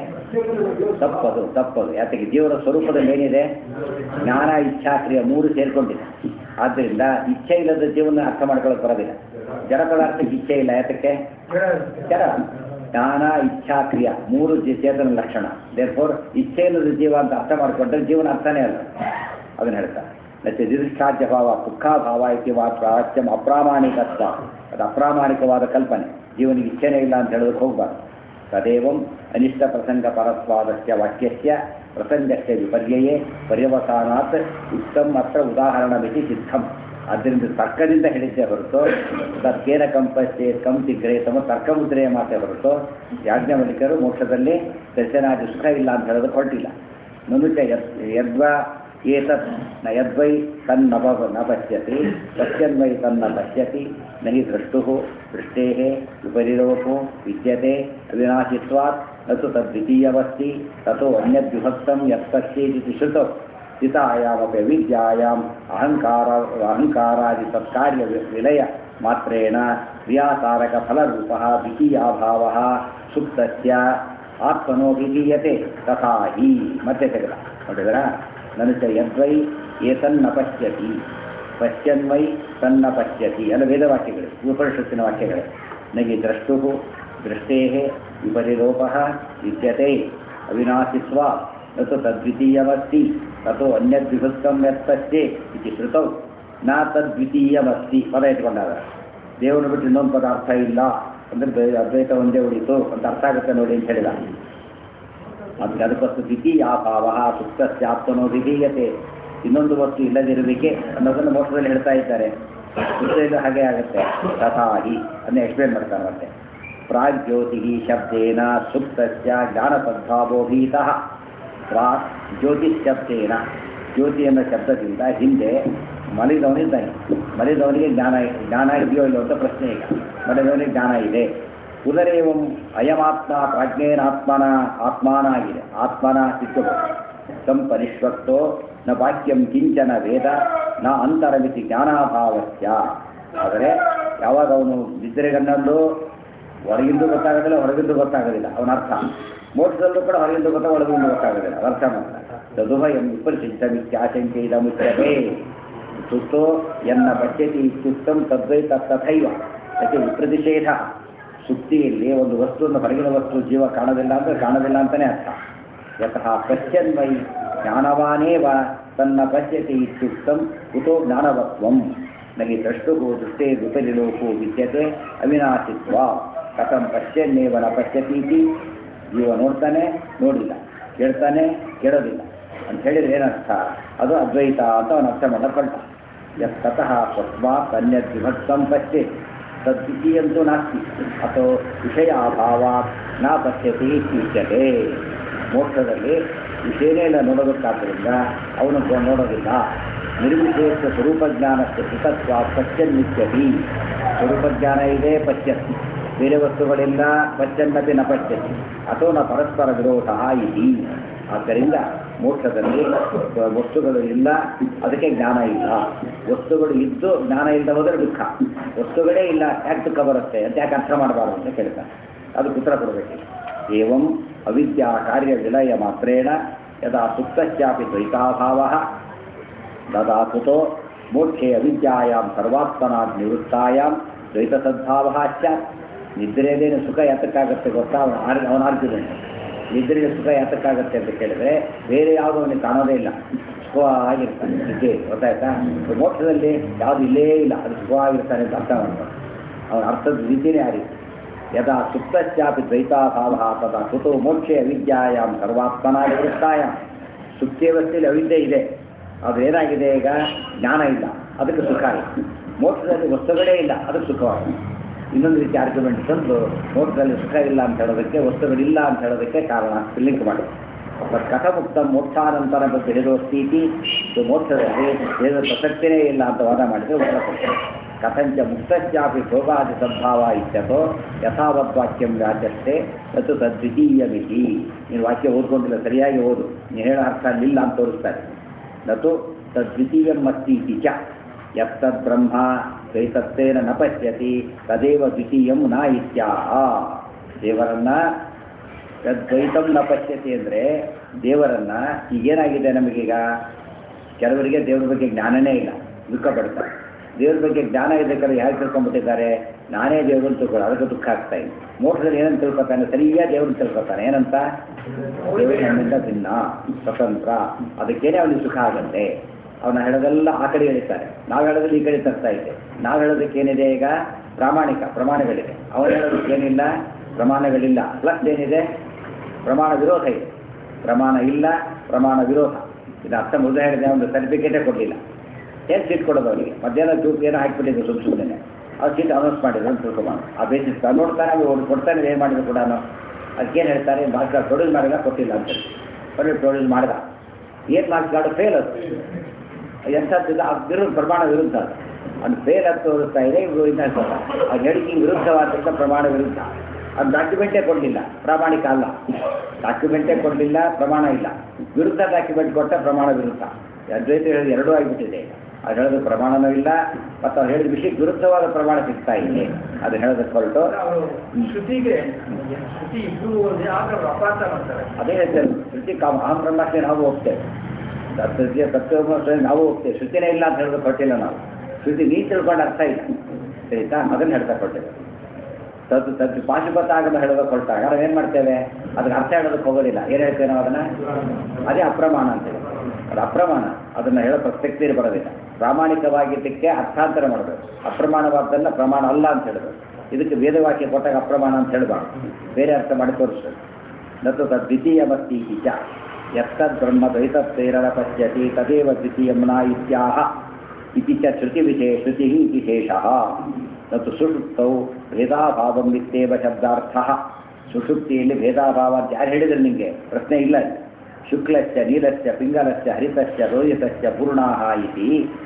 ತಪ್ಪದು ತಪ್ಪದು ಯಾತಕ್ಕೆ ಜೀವನ ಸ್ವರೂಪದಲ್ಲಿ ಏನಿದೆ ಜ್ಞಾನ ಇಚ್ಛಾ ಕ್ರಿಯೆ ಮೂರು ಸೇರ್ಕೊಂಡಿದೆ ಆದ್ದರಿಂದ ಇಚ್ಛೆ ಇಲ್ಲದ ಜೀವನ ಅರ್ಥ ಮಾಡ್ಕೊಳ್ಳೋಕೆ ಬರೋದಿಲ್ಲ ಜಡ ಪದಾರ್ಥಕ್ಕೆ ಇಚ್ಛೆ ಇಲ್ಲ ಯಾತಕ್ಕೆ ಜಡ ಜ್ಞಾನ ಇಚ್ಛಾ ಕ್ರಿಯಾ ಮೂರು ಜೀ- ಚೇತನ ಲಕ್ಷಣ ದೇರ್ಫೋರ್ ಇಚ್ಛೆ ಇಲ್ಲದ ಜೀವ ಅಂತ ಅರ್ಥ ಮಾಡಿಕೊಂಡ್ರೆ ಜೀವನ ಅರ್ಥನೇ ಅಲ್ಲ ಅದನ್ನ ಹೇಳ್ತಾರೆ ಮತ್ತೆ ನಿರುಷ್ಟಾಧ್ಯ ಭಾವ ದುಃಖಾಭಾವ ಇತಿ ವಾಚ್ಯಂ ಅಪ್ರಾಮಾಣಿಕತ್ವ ಅದು ಅಪ್ರಾಮಾಣಿಕವಾದ ಕಲ್ಪನೆ ಜೀವನಿಗೆ ಇಚ್ಛೆನೇ ಇಲ್ಲ ಅಂತ ಹೇಳೋದಕ್ಕೆ ಹೋಗಬಾರ್ದು ತದೇವಂ ಅನಿಷ್ಟ ಪ್ರಸಂಗ ಪರತ್ವಾದಸ್ಯ ವಾಕ್ಯಸ್ಯ ಪ್ರಸಂಗಸ್ಯ ವಿಪರ್ಯಯೇ ಪರ್ಯವಸಾನಾತ್ ಉತ್ತಮ ಅತ್ರ ಉದಾಹರಣಮಿತಿ ಸಿದ್ಧಂ ಆದ್ದರಿಂದ ತರ್ಕದಿಂದ ಹೇಳಿದ್ದೇ ಹೊರತು ತರ್ಕೇನ ಕಂಪಸ್ಸೆ ಕಂ ತಿಗ್ರೆ ತಮ್ಮ ತರ್ಕಮುದ್ರೆಯ ಮಾತೇ ಹೊರತು ಯಾಜ್ಞವಲಿಕರು ಮೋಕ್ಷದಲ್ಲಿ ದರ್ಶನಾದಿ ಸುಖ ಇಲ್ಲ ಅಂತ ಹೇಳೋದಕ್ಕೆ ಹೊರಟಿಲ್ಲ ನನುಚ ಯದ್ ಯದ್ವಾ ಏತತ್ ನ ಯದ್ವೈ ತನ್ನವ ನ ಪಶ್ಯತಿ ಪಶ್ಯನ್ವೈ ತನ್ನ ಪಶ್ಯತಿ ನ ಹಿ ದೃಷ್ಟುಃ ದೃಷ್ಟೇಃ ವಿಪರಿರೋಪೋ ವಿದ್ಯತೆ ಅವಿನಾಶಿತ್ವಾತ್ ನ ತು ತದ್ವಿತೀಯವಸ್ತಿ ತಥೋ ಅನ್ಯದ್ವಿಭಕ್ತಂ ಯತ್ಪಶ್ಯೇದಿತಿ ಶ್ರುತೌ ಸ್ಥಿತಾಯಾಮಪಿ ವಿದ್ಯಾಯಾಮ್ ಅಹಂಕಾರ ಅಹಂಕಾರಾದಿ ಸತ್ಕಾರ್ಯ ವಿ- ವಿಲಯ ಮಾತ್ರೇಣ ಕ್ರಿಯಾಕಾರಕ ಫಲರೂಪ ದ್ವಿತೀಯಾಭಾವ ಸುಪ್ತಸ್ಯ ಆತ್ಮನೋ ವಿಧೀಯತೆ ತಥಾ ಹಿ ಮತ್ತೆ ತೆಗೆದ ನೋಡಿದ್ರ ನನಚ ಯದ್ವೈ ಏತನ್ನ ಪಶ್ಯತಿ ಪಶ್ಯನ್ವೈ ತನ್ನ ಪಶ್ಯತಿ ಎಲ್ಲ ವೇದವಾಕ್ಯಗಳು ಉಪನಿಷತ್ತಿನ ವಾಕ್ಯಗಳು ನಗೆ ದ್ರಷ್ಟು ದೃಷ್ಟೇ ವಿಪರಿರೋಪ ವಿದ್ಯತೆ ಅವಿನಾಶಿತ್ವ ನತು ತದ್ವಿತೀಯವಸ್ತಿ ತಥೋ ಅನ್ಯದ್ವಿಭಕ್ತಂ ಯತ್ತಸ್ತೆ ಇತಿ ಶ್ರುತೌ ನಾ ತದ್ವಿತೀಯವಸ್ತಿ ಪದ ಇಟ್ಕೊಂಡಾಗ ದೇವರ ಬಿಟ್ಟು ಇನ್ನೊಂದು ಪದಾರ್ಥ ಇಲ್ಲ ಅಂದ್ರೆ ಬೇ- ಅದ್ವೈತ ಒಂದೇ ಉಳಿತು ಅಂತ ಅರ್ಥ ಆಗುತ್ತೆ ನೋಡಿ ಅಂತ ಹೇಳಿದ ಅದಕ್ಕೆ ಅದಕ್ಕೋಸ್ಕರ ದ್ವಿತೀಯಾಭಾವ ಸುಪ್ತಸ್ಯ ಆತ್ಮನೋ ವಿಧೀಯತೆ ಇನ್ನೊಂದು ವಸ್ತು ಇಲ್ಲದಿರುವಿಕೆ ಅನ್ನೋದನ್ನು ಮೋಕ್ಷದಲ್ಲಿ ಹೇಳ್ತಾ ಇದ್ದಾರೆ ಸುತ್ತಲೂ ಹಾಗೆ ಆಗುತ್ತೆ ತಥಾಹಿ ಅದನ್ನ ಎಕ್ಸ್ಪ್ಲೇನ್ ಮಾಡ್ತಾರೆ ಮತ್ತೆ ಪ್ರಾಗ್ಜ್ಯೋತಿ ಶಬ್ದೇನ ಸುಪ್ತಸ್ಯ ಜ್ಞಾನಸದ್ಭಾವೋಭೀತಃ ಪ್ರಾಕ್ ಜ್ಯೋತಿಷ್ ಶಬ್ದೇನ ಜ್ಯೋತಿ ಅನ್ನೋ ಶಬ್ದದಿಂದ ಹಿಂದೆ ಮಲಿದವನಿದ್ದಾನೆ ಮಲಿದವನಿಗೆ ಜ್ಞಾನ ಜ್ಞಾನ ಇದೆಯೋ ಇಲ್ಲೋ ಅಂತ ಪ್ರಶ್ನೆ ಈಗ ಮಲಿದವನಿಗೆ ಜ್ಞಾನ ಇದೆ ಉದರೇವಂ ಅಯಮಾತ್ಮ ಪ್ರಾಜ್ಞೇನಾತ್ಮನ ಆತ್ಮಾನ ಆಗಿದೆ ಆತ್ಮನ ಸಿಕ್ಕಬಹುದು ತಂ ಪರಿಷ್ವಕ್ತೋ ನ ವಾಕ್ಯಂ ಕಿಂಚನ ವೇದ ನ ಅಂತರಮಿತಿ ಜ್ಞಾನಾಭಾವಸ್ಯ ಆದರೆ ಯಾವಾಗ ಅವನು ನಿದ್ರೆಗಣ್ಣಲ್ಲೂ ಹೊರಗಿಂದು ಗೊತ್ತಾಗೋದಿಲ್ಲ ಹೊರಗಿಂದು ಗೊತ್ತಾಗೋದಿಲ್ಲ ಅವನ ಅರ್ಥ ಮೋಕ್ಷದಲ್ಲೂ ಕೂಡ ಹೊರಗಿಂದು ಗೊತ್ತ ಒಳಗಿಂದು ಗೊತ್ತಾಗೋದಿಲ್ಲ ಅದು ಅರ್ಥ ಮಾತ್ರ ತದುಭಯಂ ವಿಪರ್ಶಿಷ್ಟಮಿತ್ಯಾಶಂಕೆ ಇದಮುಚ್ಯತೆ ಸುತ್ತೋ ಎನ್ನ ಪಶ್ಯತಿ ಇತ್ಯುಕ್ತಂ ತದ್ವೈ ತಥೈವ ಯಾಕೆ ವಿಪ್ರತಿಷೇಧ ಸುತ್ತಿಯಲ್ಲಿ ಒಂದು ವಸ್ತುವನ್ನು ಹೊರಗಿನ ವಸ್ತು ಜೀವ ಕಾಣೋದಿಲ್ಲ ಅಂದರೆ ಕಾಣೋದಿಲ್ಲ ಅಂತಲೇ ಅರ್ಥ ಯತಃ ಪಶ್ಯನ್ವೈ ಜ್ಞಾನವಾನೇವ ತನ್ನ ಪಶ್ಯತಿ ಇತ್ಯುಕ್ತಂ ಕುತೋ ಜ್ಞಾನವತ್ವಂ ನಗೆ ದ್ರಷ್ಟು ದೃಷ್ಟೇ ವಿಪರಿಲೋಪೋ ವಿದ್ಯತೆ ಅವಿನಾಶಿತ್ವ ಕಥಂ ಪಶ್ಯನ್ನೇವ ನ ಪಶ್ಯತೀತಿ ಜೀವ ನೋಡ್ತಾನೆ ನೋಡಿಲ್ಲ ಕೇಳ್ತಾನೆ ಕೇಳೋದಿಲ್ಲ ಅಂತ ಹೇಳಿದ್ರೆ ಏನರ್ಥ ಅದು ಅದ್ವೈತ ಅಂತ ಅವನು ಅರ್ಥ ಮಾಡಕ್ಕೆ ಹೊರಟ ಯತ್ತತಃ ತಸ್ಮಾತ್ ಅನ್ಯದ್ವಿಭಕ್ತಂ ಪಶ್ಯೆ ತದ್ವಿತೀಯಂತೂ ನಾಸ್ತಿ ಅಥವಾ ವಿಷಯ ಅಭಾವಾತ್ ನ ಪಶ್ಯತಿ ಇತ್ಯುಚ್ಯತೆ ಮೋಕ್ಷದಲ್ಲಿ ವಿಷಯನೇ ಇಲ್ಲ ನೋಡೋದಕ್ಕಾದ್ದರಿಂದ ಅವನು ಕೊ- ನೋಡೋದಿಲ್ಲ ನಿರ್ವಿಶೇಷ ಸ್ವರೂಪ ಜ್ಞಾನಕ್ಕೆ ಹಿತತ್ವ ಪಶ್ಚನ್ನಿತ್ಯತಿ ಸ್ವರೂಪ ಜ್ಞಾನ ಇದೆ ಪಶ್ಯತಿ ಬೇರೆ ವಸ್ತುಗಳಿಲ್ಲ ಪಶ್ಚನ್ನಪಿ ನ ಪಶ್ಯತಿ ಅಥವಾ ನ ಪರಸ್ಪರ ವಿರೋಧ ಇತಿ ಆದ್ದರಿಂದ ಮೋಕ್ಷದಲ್ಲಿ ವಸ್ತುಗಳು ಇಲ್ಲ ಅದಕ್ಕೆ ಜ್ಞಾನ ಇಲ್ಲ ವಸ್ತುಗಳು ಇದ್ದು ಜ್ಞಾನ ಇಲ್ಲದೆ ಹೋದರೆ ದುಃಖ ವಸ್ತುಗಳೇ ಇಲ್ಲ ಯಾಕೆ ದುಃಖ ಬರುತ್ತೆ ಅಂತ ಯಾಕೆ ಅರ್ಥ ಮಾಡಬಾರ್ದು ಅಂತ ಕೇಳ್ತಾರೆ ಅದಕ್ಕೆ ಉತ್ತರ ಕೊಡಬೇಕು ಏವಂ ಅವಿದ್ಯಾ ಕಾರ್ಯ ವಿಲಯ ಮಾತ್ರೇಣ ಯದಾ ಸುಪ್ತಶ್ಚಾಪಿ ದ್ವೈತಾಭಾವ ದದಾತುತೋ ಮೋಕ್ಷೆ ಅವಿದ್ಯಾಯಾಂ ಸರ್ವಾತ್ಮನಾದ್ ನಿವೃತ್ತಾಯಾಂ ದ್ವೈತ ಸದ್ಭಾವ ಸ್ಯಾತ್ ನಿದ್ರೆಯಲ್ಲೇನು ಸುಖ ಯಾತಕ್ಕಾಗತ್ತೆ ಗೊತ್ತಾ ಅವನು ಆರ್ ಅವನ ಆರ್ಗ್ಯುಮೆಂಟ್ ನಿದ್ರೆಯಲ್ಲಿ ಸುಖ ಯಾತಕ್ಕಾಗತ್ತೆ ಅಂತ ಕೇಳಿದ್ರೆ ಬೇರೆ ಯಾವುದೋ ಅವನಿಗೆ ಕಾಣೋದೇ ಇಲ್ಲ ಸುಖವಾಗಿರ್ತಾನೆ ನಿದ್ದೆ ಗೊತ್ತಾಯ್ತಾ ಸೊ ಮೋಕ್ಷದಲ್ಲಿ ಯಾವುದು ಇಲ್ಲೇ ಇಲ್ಲ ಅದು ಸುಖವಾಗಿರ್ತಾನೆ ಅಂತ ಅರ್ಥ ಮಾಡ್ತಾರೆ ಅವನ ಅರ್ಥದ ರೀತಿಯೇ ಆ ರೀತಿ ಯದಾ ಸುಪ್ತಶ್ಚಾಪಿ ದ್ವೈತಾಭಾವ ತದಾ ಕುತೋ ಮೋಕ್ಷೆ ಅವಿದ್ಯಾಯಾಂ ಸರ್ವಾತ್ಮನ ನಿವೃತ್ತಾಯಾಂ ಸುಪ್ತಿಯವಸ್ಥೆಯಲ್ಲಿ ಅವಿದ್ಯೆ ಇದೆ ಅದು ಏನಾಗಿದೆ ಈಗ ಜ್ಞಾನ ಇಲ್ಲ ಅದಕ್ಕೆ ಸುಖ ಇಲ್ಲ ಮೋಕ್ಷದಲ್ಲಿ ವಸ್ತುಗಳೇ ಇಲ್ಲ ಅದಕ್ಕೆ ಸುಖವಾಗಿದೆ ಇನ್ನೊಂದು ರೀತಿ ಆರ್ಗ್ಯುಮೆಂಟ್ ತಂದು ಮೋಕ್ಷದಲ್ಲಿ ಸುಖ ಇಲ್ಲ ಅಂತ ಹೇಳೋದಕ್ಕೆ ವಸ್ತುಗಳಿಲ್ಲ ಅಂತ ಹೇಳೋದಕ್ಕೆ ಕಾರಣ ಲಿಂಕ್ ಮಾಡಿ ಬಟ್ ಕಥಮುಕ್ತ ಮೋಕ್ಷಾನಂತರ ಬಗ್ಗೆ ಹೇಳೋಸ್ತೀತಿ ಇದು ಮೋಕ್ಷದಲ್ಲಿ ಬೇರೆ ಪ್ರಸಕ್ತಿನೇ ಇಲ್ಲ ಅಂತ ವಾದ ಮಾಡಿದ್ರೆ ಉತ್ತರ ಕೊಡ್ತಾರೆ ಕಥಂಚ ಮುಕ್ತಶ್ಚಾಪಿ ಭೋಗಾದಿ ಸದ್ಭಾವ ಇತ್ಯಥೋ ಯಥಾವದ್ವಾಕ್ಯಂ ವ್ಯಾಚಷ್ಟೇ ಮತ್ತು ತದ್ವಿತೀಯ ಮಿತಿ ನೀನು ವಾಕ್ಯ ಓದ್ಕೊಂಡಿಲ್ಲ ಸರಿಯಾಗಿ ಓದು ನೀನು ಹೇಳೋ ಅರ್ಥ ಅಲ್ಲಿಲ್ಲ ಅಂತ ತೋರಿಸ್ತಾರೆ ನತು ತದ್ವಿತೀಯಂ ಅಸ್ತಿ ಇತಿ ಚ ಯತ್ತದ್ ಬ್ರಹ್ಮ ದ್ವೈತತ್ವೇನ ನ ಪಶ್ಯತಿ ತದೇವ ದ್ವಿತೀಯಂ ನ ಇತ್ಯಾಹ ದೇವರನ್ನ ದ್ವೈತಂ ನ ಪಶ್ಯತಿ ಅಂದರೆ ದೇವರನ್ನ ಈಗೇನಾಗಿದೆ ನಮಗೀಗ ಕೆಲವರಿಗೆ ದೇವ್ರ ಬಗ್ಗೆ ಜ್ಞಾನನೇ ಇಲ್ಲ ದುಃಖ ಪಡ್ತಾರೆ ದೇವ್ರ ಬಗ್ಗೆ ಜ್ಞಾನ ಇದ್ದಕ್ಕಾದ್ರೆ ಯಾರು ತಿಳ್ಕೊಂಡ್ಬಿಟ್ಟಿದ್ದಾರೆ ನಾನೇ ದೇವ್ರನ್ನ ತಿಳ್ಕೊಳ್ಳೋ ಅದಕ್ಕೆ ದುಃಖ ಆಗ್ತಾ ಇದೆ ಮೋಕ್ಷದಲ್ಲಿ ಏನಂತ ತಿಳ್ಕೊತಾನೆ ಸರಿಯಾಗಿ ದೇವ್ರನ್ನ ತಿಳ್ಕೊತಾನೆ ಏನಂತ ದೇವರು ನನ್ನಿಂದ ಭಿನ್ನ ಸ್ವತಂತ್ರ ಅದಕ್ಕೇನೆ ಅವನಿಗೆ ಸುಖ ಆಗತ್ತೆ ಅವನ ಹೇಳೋದೆಲ್ಲ ಆ ಕಡೆ ಹೇಳ್ತಾರೆ ನಾವು ಹೇಳೋದಲ್ಲಿ ಈ ಕಡೆ ತರ್ತಾ ಇದೆ ನಾವು ಹೇಳೋದಕ್ಕೆ ಏನಿದೆ ಈಗ ಪ್ರಾಮಾಣಿಕ ಪ್ರಮಾಣಗಳಿದೆ ಅವನು ಹೇಳೋದಕ್ಕೆ ಏನಿಲ್ಲ ಪ್ರಮಾಣಗಳಿಲ್ಲ ಪ್ಲಸ್ ಏನಿದೆ ಪ್ರಮಾಣ ವಿರೋಧ ಇದೆ ಪ್ರಮಾಣ ಇಲ್ಲ ಪ್ರಮಾಣ ವಿರೋಧ ಇದು ಅರ್ಥ ಮೊದಲು ಹೇಳಿದೆ ಒಂದು ಸರ್ಟಿಫಿಕೇಟೇ ಕೊಡಲಿಲ್ಲ ಏನು ಸೀಟ್ ಕೊಡೋದು ಅವರಿಗೆ ಮಧ್ಯಾಹ್ನ ಚೂಪ್ ಏನೋ ಹಾಕಿಬಿಟ್ಟಿದ್ದು ಸುಮ್ಮ ಸುಮ್ಮನೆ ಆ ಸೀಟ್ ಅನೌನ್ಸ್ ಮಾಡಿದ್ರು ಅಂತ ತಿಳ್ಕೊಬಾರ್ದು ಆ ಬೇಸಿಸ್ ನೋಡ್ತಾನೆ ಅವ್ರು ಅವ್ರು ಕೊಡ್ತಾನೆ ಏನು ಮಾಡಿದ್ರು ಕೂಡ ಅದಕ್ಕೇನು ಹೇಳ್ತಾರೆ ಮಾರ್ಕ್ಸ್ ಕಾರ್ಡ್ ಪ್ರೊಡ್ಯೂಸ್ ಮಾಡಿಲ್ಲ ಕೊಟ್ಟಿಲ್ಲ ಅಂತ ಪ್ರೊಡ್ಯೂಸ್ ಪ್ರೊಡ್ಯೂಸ್ ಮಾಡಿದ ಏನು ಮಾರ್ಕ್ಸ್ ಕಾರ್ಡ್ ಫೇಲ್ ಅದು ಎಂಥದ್ದಿಲ್ಲ ಆ ವಿರುದ್ಧ ಪ್ರಮಾಣ ವಿರುದ್ಧ ಅದು ಅದು ಫೇಲ್ ಅಂತ ತೋರಿಸ್ತಾ ಇದೆ ಇವರು ಇದು ಹೇಳ್ತಾರೆ ಆ ಹೇಳಿಕೆ ವಿರುದ್ಧವಾದಂಥ ಪ್ರಮಾಣ ವಿರುದ್ಧ ಅದು ಡಾಕ್ಯುಮೆಂಟೇ ಕೊಡಲಿಲ್ಲ ಪ್ರಾಮಾಣಿಕ ಅಲ್ಲ ಡಾಕ್ಯುಮೆಂಟೇ ಕೊಡಲಿಲ್ಲ ಪ್ರಮಾಣ ಇಲ್ಲ ವಿರುದ್ಧ ಡಾಕ್ಯುಮೆಂಟ್ ಕೊಟ್ಟ ಪ್ರಮಾಣ ವಿರುದ್ಧ ಅದ್ವೈತ ಹೇಳಿದ ಎರಡೂ ಆಗಿಬಿಟ್ಟಿದೆ ಅದು ಹೇಳೋದು ಪ್ರಮಾಣನೂ ಇಲ್ಲ ಮತ್ತು ಅವ್ರು ಹೇಳಿದ ವಿಷಯಕ್ಕೆ ವಿರುದ್ಧವಾದ ಪ್ರಮಾಣ ಸಿಗ್ತಾ ಇದೆ ಅದು ಹೇಳೋದಕ್ಕೆ ಹೊರಟು ಅವರು ಶ್ರುತಿಗೆ ಶ್ರುತಿ ಇಬ್ಬರು ಒಂದೇ ಆಗ ಅವ್ರು ಅಪಾರ್ಥ ಮಾಡ್ತಾರೆ ಅದೇ ಹೇಳ್ತೇವೆ ಶ್ರುತಿ ಕಾಮ ಅಹಂ ಬ್ರಹ್ಮಾಸ್ಮಿ ನಾವು ಹೋಗ್ತೇವೆ ತತ್ವಜ್ಞ ತತ್ವ ನಾವು ಹೋಗ್ತೇವೆ ಶ್ರುತಿನೇ ಇಲ್ಲ ಅಂತ ಹೇಳೋದು ಕೊಟ್ಟಿಲ್ಲ ನಾವು ಶ್ರುತಿ ನೀ ತಿಳ್ಕೊಂಡು ಅರ್ಥ ಇಲ್ಲ ಸರಿತಾ ಅದನ್ನು ಹೇಳ್ತಾ ಕೊಟ್ಟೇವೆ ತದ್ ತದ್ ಪಾಶುಪತ ಆಗದ ಹೇಳೋದಕ್ಕೆ ಹೊರಟಾಗ ನಾವು ಏನು ಮಾಡ್ತೇವೆ ಅದಕ್ಕೆ ಅರ್ಥ ಹೇಳೋದಕ್ಕೆ ಹೋಗೋದಿಲ್ಲ ಏನು ಹೇಳ್ತೇವೆ ನಾವು ಅದನ್ನು ಅದೇ ಅಪ್ರಮಾಣ ಅಂತೇವೆ ಅದು ಅಪ್ರಮಾಣ ಅದನ್ನು ಹೇಳೋ ಪ್ರಸಕ್ತಿ ಬರೋದಿಲ್ಲ ಪ್ರಾಮಾಣಿಕವಾಗಿದ್ದಕ್ಕೆ ಅರ್ಥಾಂತರ ಮಾಡಬೇಕು ಅಪ್ರಮಾಣವಾದ್ದನ್ನ ಪ್ರಮಾಣ ಅಲ್ಲ ಅಂತ ಹೇಳಬೇಕು ಇದಕ್ಕೆ ವೇದವಾಕ್ಯ ಕೊಟ್ಟಾಗ ಅಪ್ರಮಾಣ ಅಂತ ಹೇಳಬಾರ್ದು ಬೇರೆ ಅರ್ಥ ಮಾಡಿ ತೋರಿಸ್ಬೇಕು ನತು ತದ್ವಿತೀಯಮಸ್ತಿ ಇತಿ ಚ ಯತ್ತದ್ ಬ್ರಹ್ಮ ದ್ವೈತತ್ವೇರಣ ಪಶ್ಯತಿ ತದೇವ ದ್ವಿತೀಯಂ ನ ಇತ್ಯಾಹ ಇತಿ ಚ ಶ್ರುತಿವಿಷಯ ಶ್ರುತಿ ಇತಿ ಶೇಷಃ ನತು ಸುಷುಪ್ತೌ ಭೇದಾಭಾವಂ ಇತ್ಯೇವ ಶಬ್ದಾರ್ಥಃ ಸುಷುಪ್ತಿಯಲ್ಲಿ ಭೇದಾಭಾವ ಅಂತ ಯಾರು ಹೇಳಿದ್ರು ನಿಮಗೆ ಪ್ರಶ್ನೆ ಇಲ್ಲ ಅಲ್ಲಿ. ಶುಕ್ಲಶ್ಚ ನೀಲಶ್ಚ ಪಿಂಗಲಶ್ಚ ಹರಿತಶ್ಚ ರೋಹಿತಶ್ಚ ಪೂರ್ಣಾಹ ಇತಿ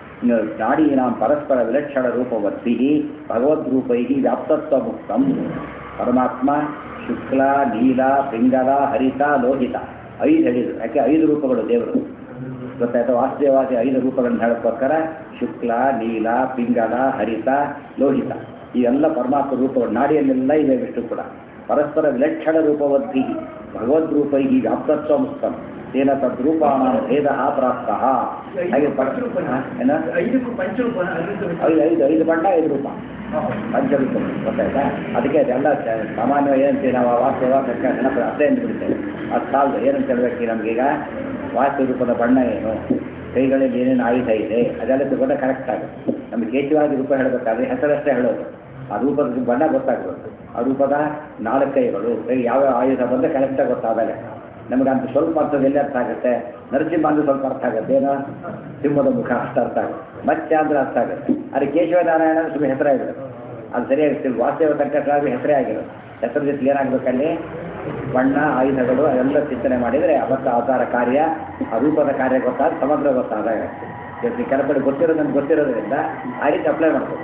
ನಾಡೀನಾಂ ಪರಸ್ಪರ ವಿಲಕ್ಷಣ ರೂಪವದ್ಭಿ ಭಗವದ್ರೂಪೈ ವ್ಯಾಪ್ತತ್ವ ಮುಕ್ತಂ ಪರಮಾತ್ಮ ಶುಕ್ಲ ನೀಲ ಪಿಂಗಲ ಹರಿತ ಲೋಹಿತ ಐದು ಹೇಳಿದ್ರು ಯಾಕೆ ಐದು ರೂಪಗಳು ದೇವರು ಗೊತ್ತಾಯ್ತು ವಾಸ್ತವವಾಗಿ ಐದು ರೂಪಗಳನ್ನು ಹೇಳೋಕ್ಕೋಸ್ಕರ ಶುಕ್ಲ ನೀಲ ಪಿಂಗಲ ಹರಿತ ಲೋಹಿತ ಇವೆಲ್ಲ ಪರಮಾತ್ಮ ರೂಪಗಳು ನಾಡಿಯಲ್ಲೆಲ್ಲ ಇದೆ ವಿಷ್ಣು ಕೂಡ ಪರಸ್ಪರ ವಿಲಕ್ಷಣ ರೂಪವದ್ಭಿ ಭಗವದ್ರೂಪೈ ವ್ಯಾಪ್ತತ್ವ ಮುಕ್ತಂ ತೇನ ತದ್ರೂಪಾಣ ಭೇದ ಪ್ರಾಪ್ತ ಹಾಗೆ ಪರ ಹಾ, ಏನ ಐದಕ್ಕೂ ಪಂಚರೂಪ ಐದು ಐದು ಐದು ಬಣ್ಣ ಐದು ರೂಪ ಪಂಚರೂಪ ಗೊತ್ತಾಯ್ತಾ ಅದಕ್ಕೆ ಅದೆಲ್ಲ ಚ- ಸಾಮಾನ್ಯವಾಗಿ ಏನಂತೀವಿ ನಾವು ಆ ವಾಸ್ತವ ಕಕ್ಕ ನೆನಪು ಅಷ್ಟೇ ಅಂದ್ಬಿಡ್ತೇವೆ ಅದು ಸಾಲದು ಏನಂತ ಹೇಳ್ಬೇಕು ನಮಗೀಗ ವಾಸ್ತು ರೂಪದ ಬಣ್ಣ ಏನು ಕೈಗಳಲ್ಲಿ ಏನೇನು ಆಯುಧ ಇದೆ ಅದೆಲ್ಲ ತಗೊಂಡ್ರೆ ಕರೆಕ್ಟ್ ಆಗುತ್ತೆ ನಮಗೆ ಕೇಶವಾದಿ ರೂಪ ಹೇಳಬೇಕಾದ್ರೆ ಹೆಸರಷ್ಟೇ ಹೇಳೋದು ಆ ರೂಪದ ಬಣ್ಣ ಗೊತ್ತಾಗಬೇಕು ಆ ರೂಪದ ನಾಲ್ಕು ಕೈಗಳು ಕೈ ಯಾವ ಆಯುಧ ಬಂದರೆ ಕರೆಕ್ಟಾಗಿ ಗೊತ್ತಾದಾಗ ನಮಗೆ ಅಂತ ಸ್ವಲ್ಪ ಅರ್ಥದ ಎಲ್ಲಿ ಅರ್ಥ ಆಗುತ್ತೆ ನರಸಿಂಹ ಅಂದ್ರೆ ಸ್ವಲ್ಪ ಅರ್ಥ ಆಗುತ್ತೆ ಏನೋ ಸಿಂಹದ ಮುಖ ಅಷ್ಟು ಅರ್ಥ ಆಗುತ್ತೆ ಮತ್ತೆ ಅಂದ್ರೆ ಅರ್ಥ ಆಗುತ್ತೆ ಆದರೆ ಕೇಶವನಾರಾಯಣ ಸುಮ್ಮನೆ ಹೆಸರಾಗಿರೋದು ಅದು ಸರಿಯಾಗಿ ವಾಸ್ತವ ತಕ್ಕಂತಾಗಿ ಹೆಸರೇ ಆಗಿರೋದು ಹೆಸರು ಜೊತೆ ಏನಾಗಬೇಕಲ್ಲಿ ಬಣ್ಣ ಆಯುಧಗಳು ಎಲ್ಲ ಚಿಂತನೆ ಮಾಡಿದರೆ ಅವತ್ತು ಅವತಾರ ಕಾರ್ಯ ಆ ರೂಪದ ಕಾರ್ಯ ಗೊತ್ತಾದ ಸಮಗ್ರ ಗೊತ್ತಾದಾಗ ಇವತ್ತು ಕೆಲವು ಕಡೆ ಗೊತ್ತಿರೋದು ನಮ್ಗೆ ಗೊತ್ತಿರೋದ್ರಿಂದ ಆ ರೀತಿ ಅಪ್ಲೈ ಮಾಡ್ಬೋದು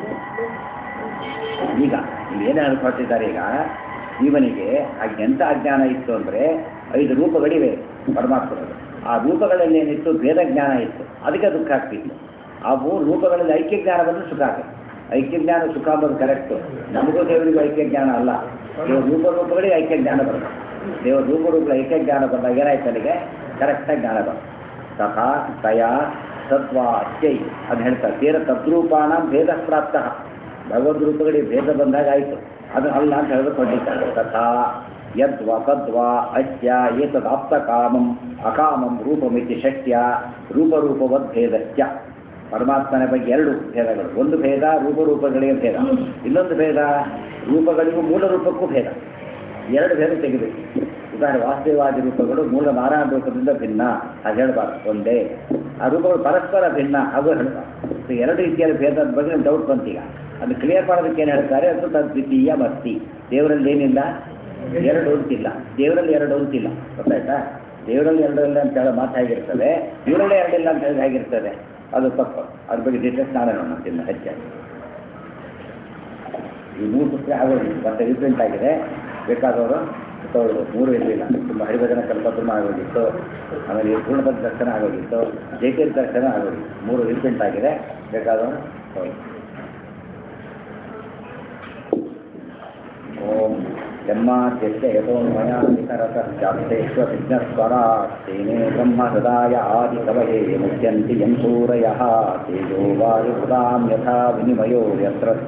ಈಗ ಇಲ್ಲಿ ಏನು ಅನ್ಕೊಳ್ತಿದ್ದಾರೆ ಈಗ ಜೀವನಿಗೆ ಆಗ ಎಂಥ ಅಜ್ಞಾನ ಇತ್ತು ಅಂದರೆ ಐದು ರೂಪಗಳಿವೆ ಪರಮಾತ್ಮರದು ಆ ರೂಪಗಳಲ್ಲಿ ಏನಿತ್ತು ಭೇದ ಜ್ಞಾನ ಇತ್ತು ಅದಕ್ಕೆ ದುಃಖ ಆಗ್ತಿತ್ತು ಆ ಮೂರು ರೂಪಗಳಲ್ಲಿ ಐಕ್ಯ ಜ್ಞಾನ ಬಂದರೆ ಸುಖ ಆಗುತ್ತೆ ಐಕ್ಯ ಜ್ಞಾನ ಸುಖ ಅಂಬೋದು ಕರೆಕ್ಟು ನಮಗೂ ದೇವರಿಗೂ ಐಕ್ಯ ಜ್ಞಾನ ಅಲ್ಲ ದೇವ್ರ ರೂಪ ರೂಪಗಳಿಗೆ ಐಕ್ಯ ಜ್ಞಾನ ಬರುತ್ತೆ ದೇವರ ರೂಪ ರೂಪಗಳ ಐಕ್ಯ ಜ್ಞಾನ ಬಂದಾಗ ಏನಾಯ್ತು ನನಗೆ ಕರೆಕ್ಟಾಗಿ ಜ್ಞಾನ ಬರುತ್ತೆ ತಥಾ ತಯ ಸತ್ವ ಅತ್ಯೈ ಅದು ಹೇಳ್ತಾರೆ ತೀರ ತದ್ರೂಪಾಣ ಭೇದ ಪ್ರಾಪ್ತ ಭಗವದ್ ರೂಪಗಳಿಗೆ ಭೇದ ಬಂದಾಗ ಆಯಿತು ಅದು ಅಲ್ಲ ಅಂತ ಹೇಳಿದ್ರೆ ಕೊಂಡಿದ್ದಾರೆ ತಥಾ ಯದ್ವ ತದ್ವಾ ಅಸ್ಯ ಏತದಾಪ್ತ ಕಾಮಂ ಅಕಾಮಂ ರೂಪಮಿತಿ ಶಕ್ಯ ರೂಪರೂಪವದ್ ಭೇದಸ್ಯ ಪರಮಾತ್ಮನ ಬಗ್ಗೆ ಎರಡು ಭೇದಗಳು ಒಂದು ಭೇದ ರೂಪರೂಪಗಳಿಗೆ ಭೇದ ಇನ್ನೊಂದು ಭೇದ ರೂಪಗಳಿಗೂ ಮೂಲ ರೂಪಕ್ಕೂ ಭೇದ ಎರಡು ಭೇದ ತೆಗಿಬೇಕು ಉದಾಹರಣೆ ವಾಸ್ತವವಾದಿ ರೂಪಗಳು ಮೂಲ ನಾರಾಯಣ ರೂಪದಿಂದ ಭಿನ್ನ ಅದು ಹೇಳಬಾರ್ದು ಒಂದೇ ಆ ರೂಪಗಳು ಪರಸ್ಪರ ಭಿನ್ನ ಅದು ಹೇಳಬಾರ್ದು ಸೊ ಎರಡು ರೀತಿಯಲ್ಲಿ ಭೇದದ ಬಗ್ಗೆ ಡೌಟ್ ಬಂತೀಗ ಅದು ಕ್ಲಿಯರ್ ಮಾಡೋದಕ್ಕೆ ಏನು ಹೇಳ್ತಾರೆ ಅದು ತದ್ವಿತೀಯ ಮಸ್ತಿ ದೇವರಲ್ಲಿ ಏನಿಲ್ಲ ಎರಡು ಅಂತಿಲ್ಲ ದೇವರಲ್ಲಿ ಎರಡು ಅಂತಿಲ್ಲ ಗೊತ್ತಾಯ್ತಾ ದೇವರಲ್ಲಿ ಎರಡು ಇಲ್ಲ ಅಂತ ಹೇಳೋ ಮಾತು ಹೇಗಿರ್ತದೆ ಇವರಲ್ಲೇ ಎರಡಿಲ್ಲ ಅಂತ ಹೇಳಿ ಹೇಗಿರ್ತದೆ ಅದು ತಪ್ಪು ಅದ್ರ ಬಗ್ಗೆ ಡೀಟೇಲ್ಸ್ ನಾಳೆ ನೋಡೋಣ ತಿನ್ನ ಹೆಚ್ಚಾಗಿ ಈ ಮೂರು ಪುಸ್ತಕ ಆಗೋದಿಲ್ಲ ಮತ್ತೆ ರೀಪ್ರಿಂಟ್ ಆಗಿದೆ ಬೇಕಾದವರು ತಗೊಳ್ಬೋದು ಮೂರು ಇರಲಿಲ್ಲ ತುಂಬ ಹರಿಭಜನ ಕಲ್ಪದ್ರಮ ಆಗೋಗಿತ್ತು ಆಮೇಲೆ ಈ ಪೂರ್ಣಪದ ದರ್ಶನ ಆಗೋಗಿತ್ತು ಜೈಕೇರಿ ದರ್ಶನ ಆಗೋಗಿತ್ತು ಮೂರು ರೀಪ್ರಿಂಟ್ ಆಗಿದೆ ಬೇಕಾದವರು ತಗೊಳ್ಳಿ ಓಂ ಜನ್ಮಾದ್ಯಸ್ಯ ಯತೋನ್ಮಯಾ ವಿಕರತಶ್ಚಾಪ್ತೇಶ್ವವಿಘ್ನಸ್ವರಾಟ್ तेने ब्रह्महृदाय आदिकवये मुह्यन्ति यं सूरयः तेजो वायुपुदां यथा विनिमयो यत्र